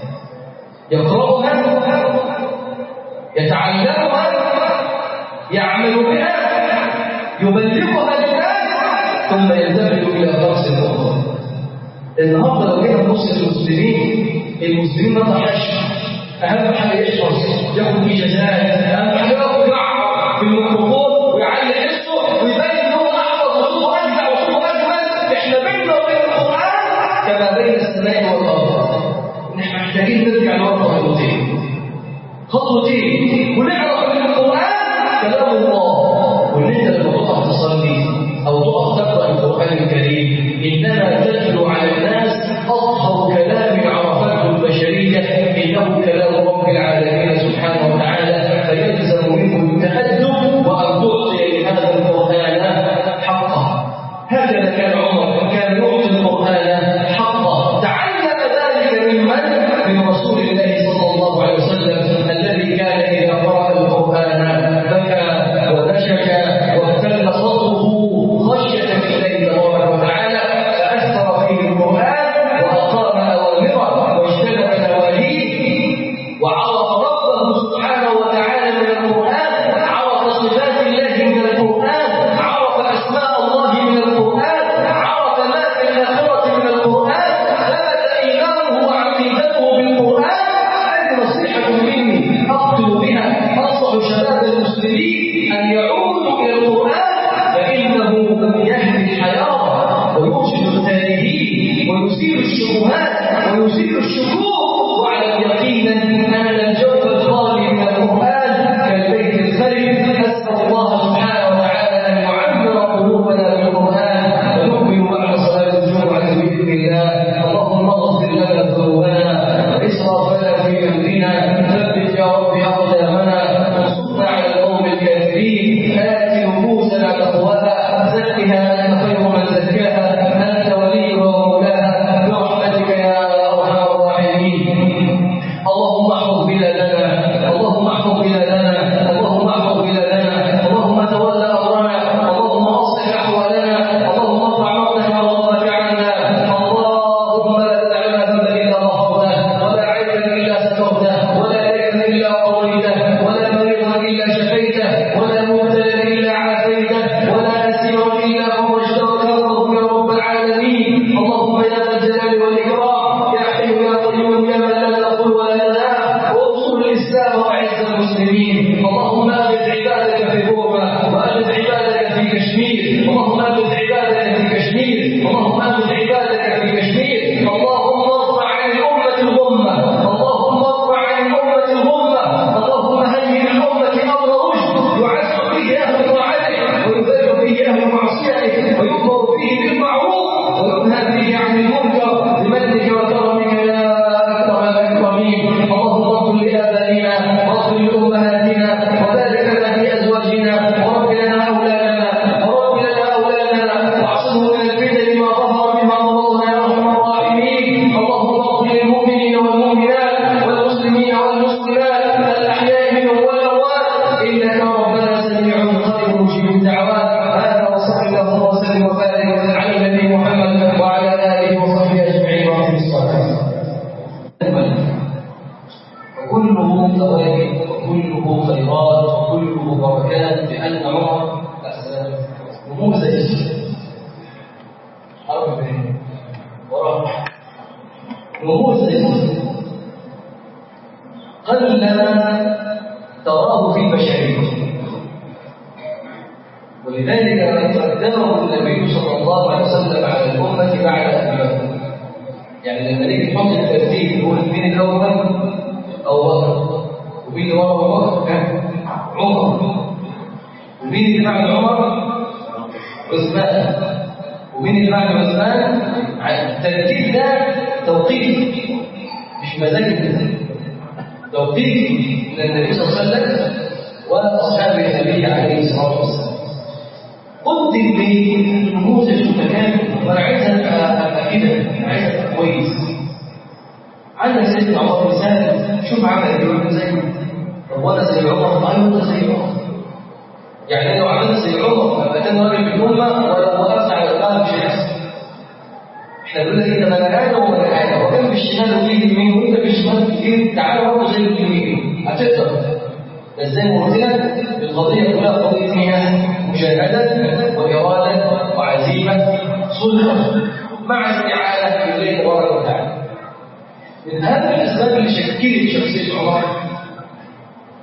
يقرأها يتعلمها يعمل بها يبلغها للناس ثم ينتقل إلى درس أخرى النهارده لو جينا نبص للمسلمين المسلمين ما ضحش أهم حاجة يحفظ ياخد إجازات أهم حاجة ياخد يعرف في الميكروفون ويعلي حسه ويبين ان هو احفظ وصوته اجدع وصوته اجمل احنا بيننا وبين القران كما بين السماء والارض احنا محتاجين نرجع لورا خطوتين خطوتين ونعرف ان القران كلام الله وان انت لما تقف تصلي او تقف تقرا القران الكريم انما تتلو على الناس اطهر كلام عرفته البشريه انه كلام رب العالمين سبحانه وتعالى فيلزم منه التادب وان تعطي لهذا القران حقه هكذا كان عمر كان يعطي القران حقه تعلم ذلك ممن من رسول الله صلى الله عليه وسلم الذي كان اذا قرا القران بكى وبشك وابتل صدره خشيه الله تبارك وتعالى فاثر فيه القران واقام اوامره واجتنب نواهيه وعرف ربه سبحانه وتعالى من القران عرف صفات الله من القران عرف اسماء الله من القران عرف ما في الاخره من القران ثبت ايمانه وعقيدته بالقران هذه نصيحه مني اقتل بها انصح شباب المسلمين ان يعودوا الى القران فانه يهدي الحياه ويرشد التائهين ويزيل الشبهات ويزيل الشكوك واعلم يقينا ان الجوف الخالي من القران كالبيت الخرب اسال الله سبحانه وتعالى ان يعمر قلوبنا بالقران ونؤمن بعد صلاه الجمعه باذن الله اللهم اغفر لنا ذنوبنا واسرافنا في امرنا ثبت يا رب اقدامنا وانصرنا على القوم الكافرين ات نفوسنا تقواها زكها انت خير من زكاها انت وليها ومولاها برحمتك يا ارحم الراحمين اللهم احفظ بلادنا اللهم احفظ بلادنا اللهم احفظ بلادنا اللهم تول امرنا اللهم اصلح احوالنا اللهم ارفع مقتنا وغضبك عنا اللهم لا تدع لنا ذنبا الا غفرته ولا عيبا الا سترته ولا دينا الا قضيته ولا مريضا الا شفيته ولا مبتلا الا عافيته ولا اسيرا الا فرجته وكرمه يا رب العالمين اللهم يا ذا الجلال والاكرام يا حي يا قيوم يا من لا تقول ولا تنام وانصر الاسلام واعز المسلمين اللهم اغث عبادك في بورما واغث عبادك في كشمير اللهم اغث عبادك في كشمير اللهم اغث عبادك في كشمير اللهم ارفع عن الامه الغمه اللهم ارفع عن الامه الغمه اللهم هيئ للامه امر رشد يعز فيه اهل طاعتك ويذل فيه اهل معصيتك ويؤمر فيه بالمعروف وينهى فيه عن المنكر بمنك وكرمك يا اكرم الاكرمين اللهم اغفر لابائنا واغفر لامهاتنا وبارك لنا في ازواجنا ورب لنا اولادنا ورب لنا اولادنا واعصمه من الفتن ما ظهر منها وبطن يا ارحم الراحمين اللهم اغفر للمؤمنين والمؤمنات والمسلمين والمسلمات الاحياء منهم والاموات انك ربنا سميع قريب مجيب الدعوات هذا وصلى الله وسلم وبارك على النبي محمد وعلى اله وصحبه اجمعين وعلى الصلاه وكله فوائد وكله خيرات وكله بركات لأن عمر أحسن نموذج حرف بين وراء نموذج قل تراه في بشريته ولذلك قدمه النبي صلى الله عليه وسلم على الأمة بعد أبي بكر يعني لما نيجي نحط الترتيب نقول مين الأول أو بكر ومين اللي ورا بكر عمر ومين اللي بعد عمر عثمان ومين اللي بعد عثمان الترتيب ده توقيفي مش مزاج النبي توقيفي من النبي صلى الله عليه وسلم واصحاب النبي عليه الصلاه والسلام قدم لي نموذج متكامل وانا عايز ابقى كده عايز ابقى كويس عندك سيدنا عمر بن سهل شوف عمل ايه زي طب وانا زي عمر ما انا زي عمر يعني لو عملت زي عمر لما كان راجل في الامه ولو وقفت على القلب مش هيحصل احنا بنقول لك انت بني ادم وبني ادم وكان بالشمال وفي اليمين وانت بالشمال كتير تعالى برضه زي اليمين هتقدر بس زي ما قلت لك القضيه كلها قضيه هي مجاهده واراده وعزيمه صلح مع استعانه بالله تبارك وتعالى من اهم الاسباب اللي شكلت شخصيه عمر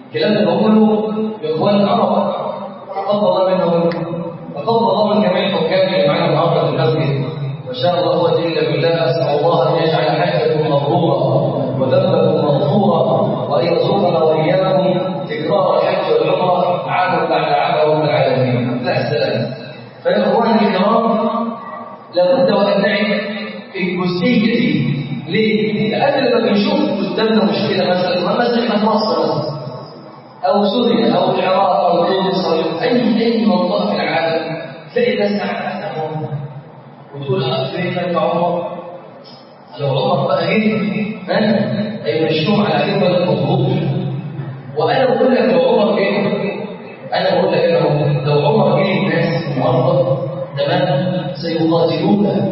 الكلام ده بقوله لاخوان العرب تقبل الله منا ومنكم تقبل الله من جميع الحكام اللي معانا النهارده في المسجد ما شاء الله قوه الا بالله اسال الله ان يجعل حجكم مبرورا وذنبكم مغفورا وان يرزقنا واياكم تكرار الحج والعمره عام بعد عام رب العالمين لا السلام فيا اخواني الكرام لابد وان نعي الجزئيه دي ليه؟ لان لما بنشوف قدامنا مشكله مثلا مثلا احنا في مصر مثلا او سوريا او العراق او تونس او اي اي منطقه في العالم تلاقي ناس قاعده وتقول كيف ينفع عمر لو عمر بقى جه ها هيمشوهم على كلمه المظبوط وانا بقول لك لو عمر جه انا بقول لك انا لو عمر جه الناس النهارده تمام سيقاتلونا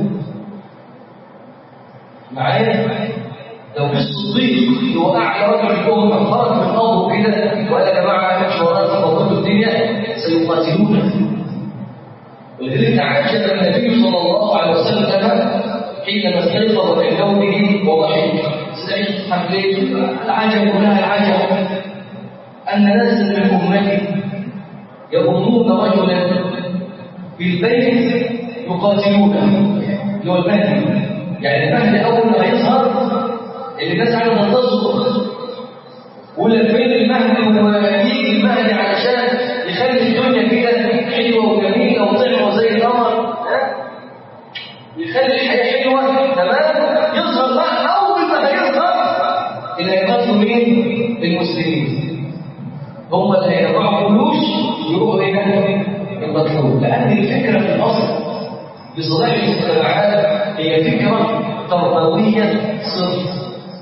معايا لو مش الصديق اللي هو اعلى رجل الامه خرج من ارضه كده وقال يا جماعه انا مش ورايا تفضلوا الدنيا سيقاتلونا ولذلك عجب النبي صلى الله عليه وسلم حينما استيقظ من نومه وضحك سيضحك ليه العجب كلها العجب ان ناسا من امتي يظنون رجلا بالبيت يقاتلونه اللي هو المهدي يعني المهدي اول ما يظهر اللي الناس عايزه تنتظر ولا فين المهدي ويجي المهدي علشان يخلي الدنيا كده حلوه وجميله وطعمه زي القمر يخلي الحياه حلوه تمام يظهر بقى اول ما هيظهر اللي هيقاتلوا مين؟ المسلمين هم اللي هيرفعوا فلوس يروحوا هنا المطلوب لان الفكره في الاصل لصلاح المجتمعات هي فكره تربويه صرف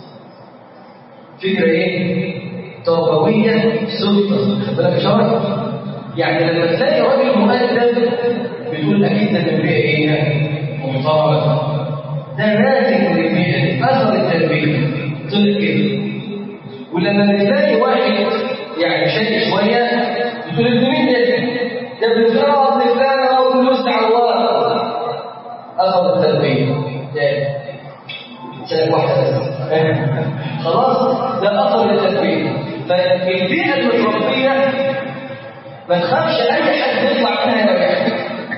فكرة ايه؟ تربوية سلطة خد بالك شرط يعني لما تلاقي راجل مؤدب بتقول اكيد ده تربية ايه؟ محترمة ده ناتج من البيئة اثر التربية طلع كده ولما بتلاقي واحد يعني شكل شوية بتقول انت مين ده؟ ده بتقرا ابن فلان او فلوس على الله اثر التربية ده سنة واحدة بس خلاص ده أثر للتدوين فالبيئة المتربية ما تخافش أي حد يطلع منها يريحك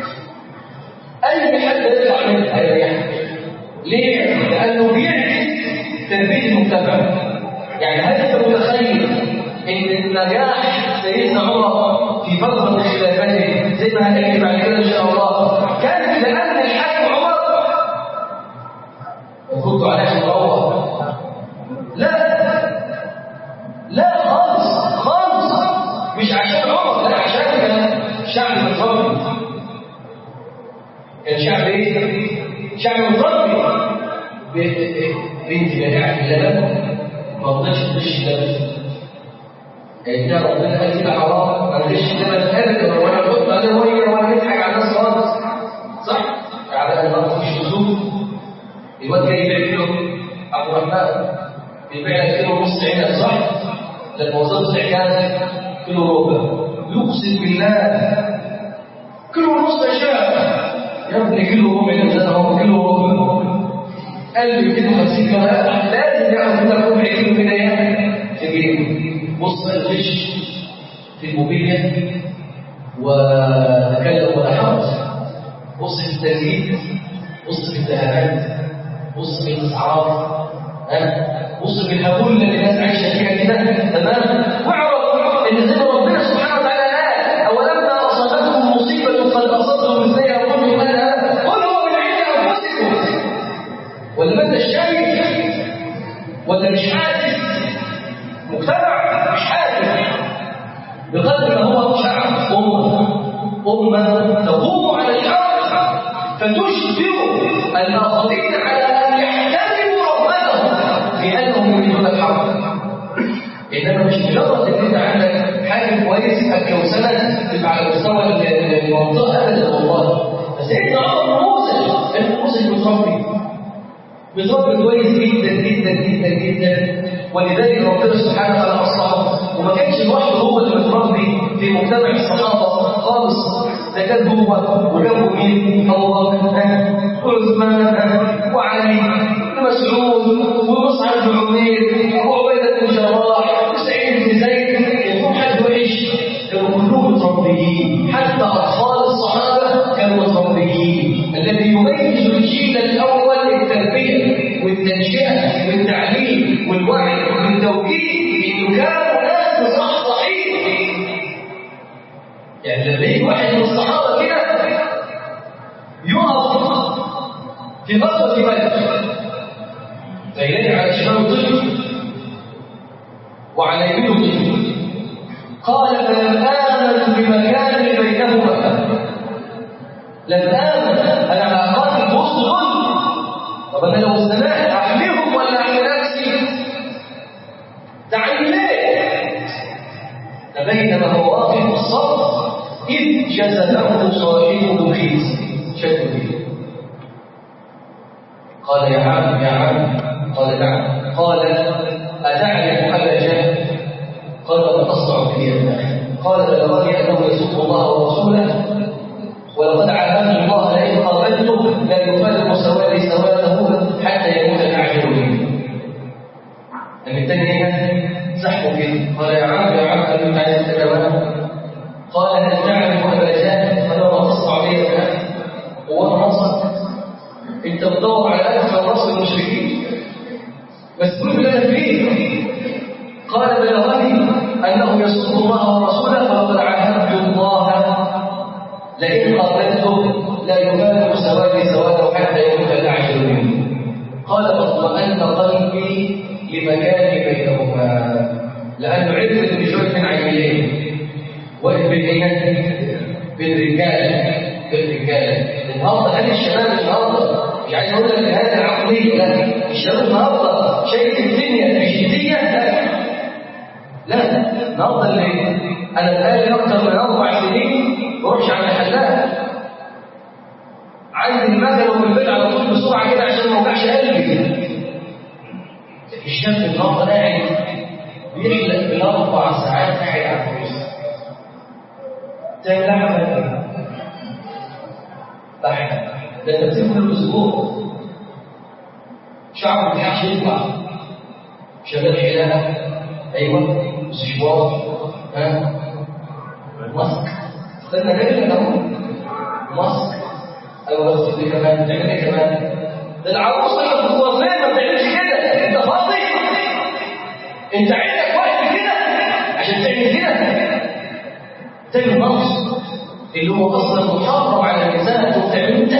أي حد يطلع منها يريحك ليه؟ لأنه بيعكس تربية المجتمع يعني هل أنت متخيل إن النجاح سيدنا عمر في فترة خلافته زي ما هنحكي بعد كده إن شاء الله كان لأن الحاكم عمر وكنت عليه مروه لا لا خالص خالص مش عشان عمر لا عشان كان شعب متربي كان شعب ايه؟ شعب متربي بنت جماعة اللبن ما رضيتش تغش اللبن إن ربنا قال كده حرام ما رضيتش اللبن ابدا ولا نحط عليه ميه ولا نضحك على الناس خالص صح؟ على ان ما فيش رسوم الواد جاي يبيع كيلو عبد الرحمن بيبيع لك كيلو ونص عنب صح؟ لما وصلت العكاز كيلو ربع يقسم بالله كيلو ونص يا شباب يا ابني كيلو ربع ده زي هو كيلو ربع قال لي كيلو 50 جرام لازم ياخد منك ربع كيلو كده يعني تجيب بص الغش في الموبيليا وتكلم ولا حرج بص في التزييت بص في الذهبات بص في الاسعار ها بص في الهبول اللي الناس عايشه فيها كده تمام واعرف ان زي ما ربنا سبحانه وتعالى قال اولما اصابتكم مصيبه قد اصبتم مثلها قلتم ان هذا قل هو من عند انفسكم ولا ما انت شايف ولا مش حاسس مجتمع مش حاسس بقدر ما هو شعب امه امه تقوم على الحق فتشبه الاخرين على ان يحترموا ربهم في انهم يريدون الحق انما مش مجرد ان انت عندك حاجه كويسه كوسنه تبقى على مستوى المنطقه ابدا والله فسيدنا عمر نموذج النموذج متربي بيتربي كويس جدا جدا جدا جدا ولذلك ربنا سبحانه وتعالى اصلحه وما كانش لوحده هو اللي متربي في مجتمع الصحابه خالص ده كان هو وجنبه مين؟ ابو بكر وعثمان وعلي ومسعود ومصعب بن عمير وعبيده بن جراح وسعيد بن زيد إن كانوا ناس مصحصحين يعني لما يجي واحد من الصحابة كده يقف في غزوة بدر فيلاقي على شماله طفل وعلى يمينه طفل قال فلم آمن بمكان بينهما لم آمن أنا أقاتل في وسط دول طب أنا لو استمعت أحميهم ولا أحمي نفسي تعالي ليه فبينما هو واقف في الصف إذ جذبه صاحبه خيس شد به قال يا عم يا عم قال نعم قال أتعرف أبا جهل قال ما تصنع به يا ابن أخي قال بلغني أنه يسب الله ورسوله ولقد عاهدت الله لئن قابلته لا يفارق سوادي سواده حتى يموت الأعجل به لما التاني هنا سحبه كده قال يا عم يا عم قال له تعالى انت كمان قال هل تعرف ابا جهل قال ما تصنع به يا ابن اخي هو انا نصر انت بتدور على ألف رأس المشركين بس كل اللي فيه قال بلغني أنه يسب الله ورسوله فقد عاهدت الله لئن قابلته لا يفارق سوادي سواده حتى يموت الأعجل منه قال فاطمأن قلبي لمكان بينهما لأنه عرف إن بشوية من عينين واقف بين ايه؟ بين رجاله بين رجاله النهارده هل الشباب النهارده مش عايز اقول لك هذه العقليه لا الشباب النهارده شايف الدنيا بجديه لا لا النهارده اللي انا بقالي اكتر من اربع سنين ما بروحش على محلات عايز المثل والبيت على طول بسرعه كده عشان ما اوجعش قلبي الشاب النهارده قاعد بيحلق بالاربع ساعات قاعد على الكرسي تعمل عمل بحث ده تمثيل كل اسبوع شعب ما ينفعش يطلع شباب حلاقه ايوه سشوار ها ماسك استنى رجلك اهو ماسك ايوه بس دي كمان تعمل ايه كمان ده العروسه اللي في الوظيفه ما بتعملش كده انت فاضي انت عندك وقت كده عشان تعمل كده تعمل نقص اللي هو اصلا محرم على الانسان تقوم تعمله انت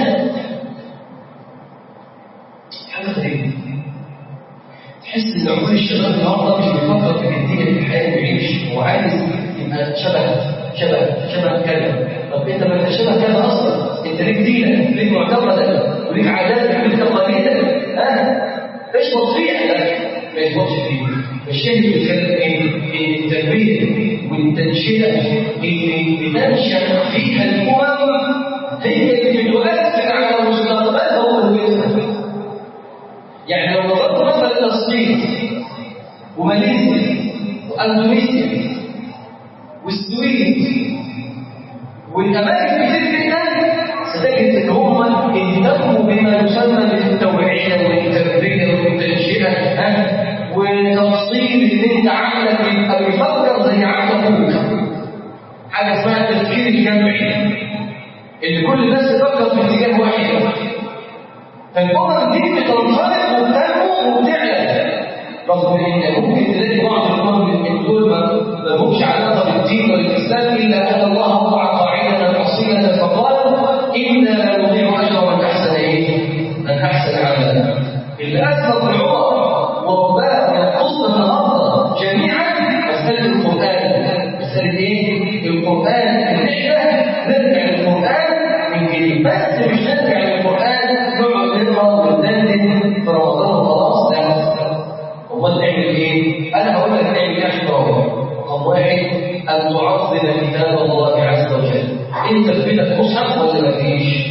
حاجه غريبه تحس ان عقول الشباب النهارده مش بيفكر في جديه في الحياه بيعيش هو عايز يبقى شبه شبه شبه كذا طب انت ما انت شبه كذا اصلا انت ليك دينك ليك معتقدك وليك عاداتك وليك تقاليدك ها ايش تطبيع لك ما يضبطش فيه الشيء اللي بيتكلم ايه؟ ان التربيه والتنشئه اللي بتنشا فيها الامم هي اللي بتؤثر على مستقبلها وهويتها يعني لو نظرت مثلا الصين وماليزيا واندونيسيا والسويد والاماكن كتير جدا ستجد ان هم اهتموا بما يسمى بالتوعيه والتربيه والتنشئه وتفصيل ان انت عقلك يبقى بيفكر زي عقل ابوك حاجه اسمها التفكير الجمعي اللي كل الناس تفكر في اتجاه واحد فالامم دي بتنطلق وبتنمو وبتعلى رغم ان ممكن تلاقي بعض الامم من دول ما لهمش علاقه بالدين والاسلام الا ان الله وضع قاعده اصيله فقال انا لا نضيع اجر من احسن ايه؟ من احسن عملا اللي اثبت العمر والرباء ينقصنا النهارده جميعا مساله القران مساله ايه؟ القران ان احنا نرجع للقران من جديد بس مش نرجع للقران نقعد نقرا وندندن في رمضان وخلاص لا امال نعمل ايه؟ انا هقول لك نعمل ايه عشان رقم واحد ان تعظم كتاب الله عز وجل انت في بيتك مصحف ولا ما فيش؟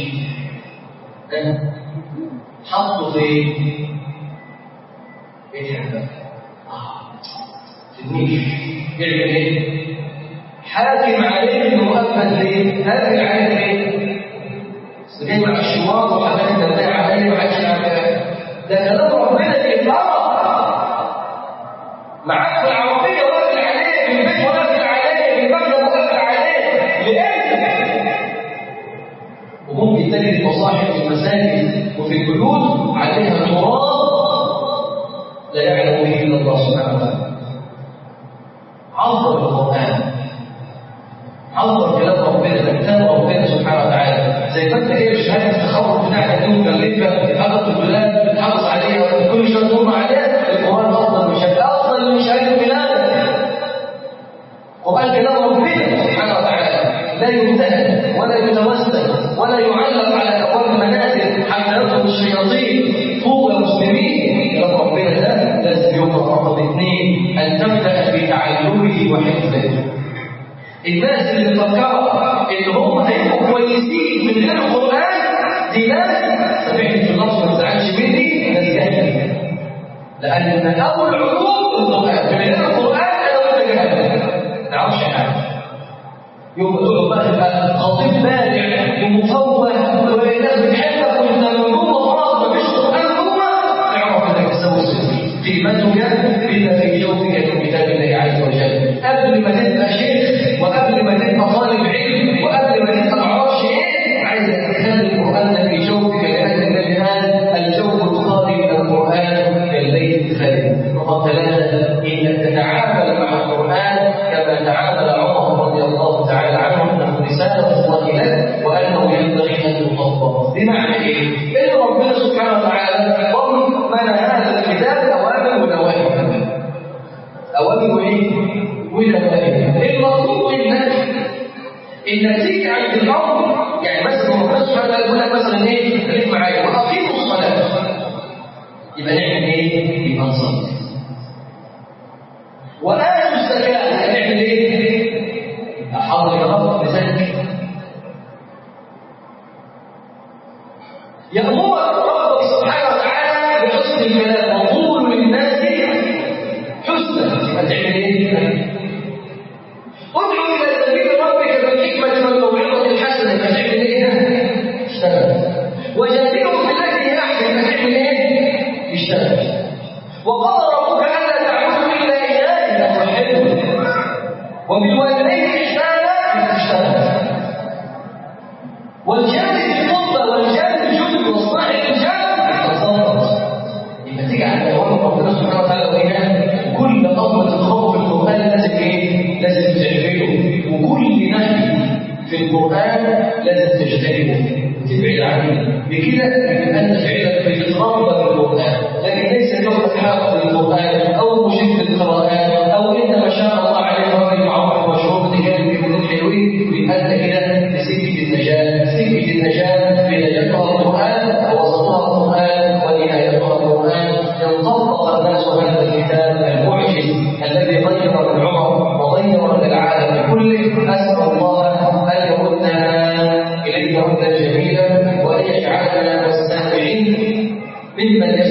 حطه فين؟ بيتك تدنيش يعمل ايه؟ حاكم عليه انه مؤبد ليه؟ هاجم عليه ليه؟ جاي مع الشوار وحاجات تنتهي عليه ما حدش ده كلام ربنا بيتطرق معاك في العربيه واقف عليه في البيت واقف عليه في المكتب واقف عليه لامتى؟ وممكن تجد المصاحف في المساجد وفي البيوت عليها تراب لا يعلم به الا الله سبحانه وتعالى عظم القرآن عظم كلام ربنا كتاب ربنا سبحانه وتعالى زي ما انت ايه شهاده التخرج بتاعتك دي مكلفه حاطط البلاد بتحافظ عليها كل شويه تمر عليها القران افضل من شهاده افضل من شهاده بلادك القران كلام ربنا سبحانه وتعالى لا يمتهن ولا يتوسل ولا يعلق على ابواب المنازل حتى يدخل الشياطين طوبى المسلمين كلام ربنا ده لازم يقرا رقم اثنين ان تبدا بتعلمه وحفظه الناس اللي مفكره ان هم هيبقوا كويسين من غير القران دي ناس سامحني في اللفظ ما تزعلش مني ناس جاهله لان من اول علوم القران من غير القران انا وانت جاهل ما تعرفش حاجه يبقى تقول بقى تبقى خطيب بارع ومفوه والناس بتحبك وانت من جوه خلاص مفيش قران جوه اعرف انك تسوي الصفر قيمتك بما في جوفك من كتاب الله عز وجل قبل ما تبقى شيخ وقبل ما تبقى طالب علم وقبل ما تبقى معرفش ايه عايزك تخلي القران في جوفك لان النبي قال الجوف الخالي من القران كالليل الخالي رقم ثلاثه انك تتعامل مع القران كما تعامل عمر رضي الله تعالى عنه انه رساله الله لك وانه ينبغي ان يطبق بمعنى ايه؟ ان ربنا سبحانه وتعالى ضمن هذا الكتاب اوامر ونواهي اوامر ايه؟ ونواهي المطلوب انك انك تيجي عند الامر يعني مثلا ربنا سبحانه وتعالى يقول لك مثلا ايه؟ خليك معايا واقيموا الصلاه يبقى نعمل ايه؟ يبقى نصلي وآتوا الزكاة هنعمل ايه؟ أحاول يا رب بذلك يأمرك ربك سبحانه وتعالى بحسن الكلام وقول للناس حسنا يبقى تعمل ايه؟ ادعو الى سبيل ربك بالحكمه والموعظه الحسنه يبقى تعمل ايه؟ اشتغل وجادلهم بالتي هي احسن يبقى تعمل ايه؟ اشتغل وقال ربك الا تعبدوا الا اياه يبقى توحده وبالوالدين احسانا تشتغل والجانب القربى والجانب الجند والصاحب الجنب تصرف يبقى تيجي على اوامر ربنا سبحانه وتعالى وإياه كل امر تخوف في القران لازم ايه؟ لازم تعمله وكل نهي في القران لازم تجتنبه وتبعد عنه بكده يبقى انت فعلا بتتربى بالقران لكن ليس كونك حافظ للقران او مشرك للقراءات او انت ما شاء الله عليك راجل معروف مشهور بتتكلم بكلمات حلوين يبقى انت كده لسكه النجاه سكه النجاه بدايتها القران ووسطها القران ونهايتها القران ان طبق الناس هذا الكتاب المعجز الذي غير من عمر وغير من العالم كله اسال الله ان يردنا اليه ردا جميلا وان يجعلنا والسامعين ممن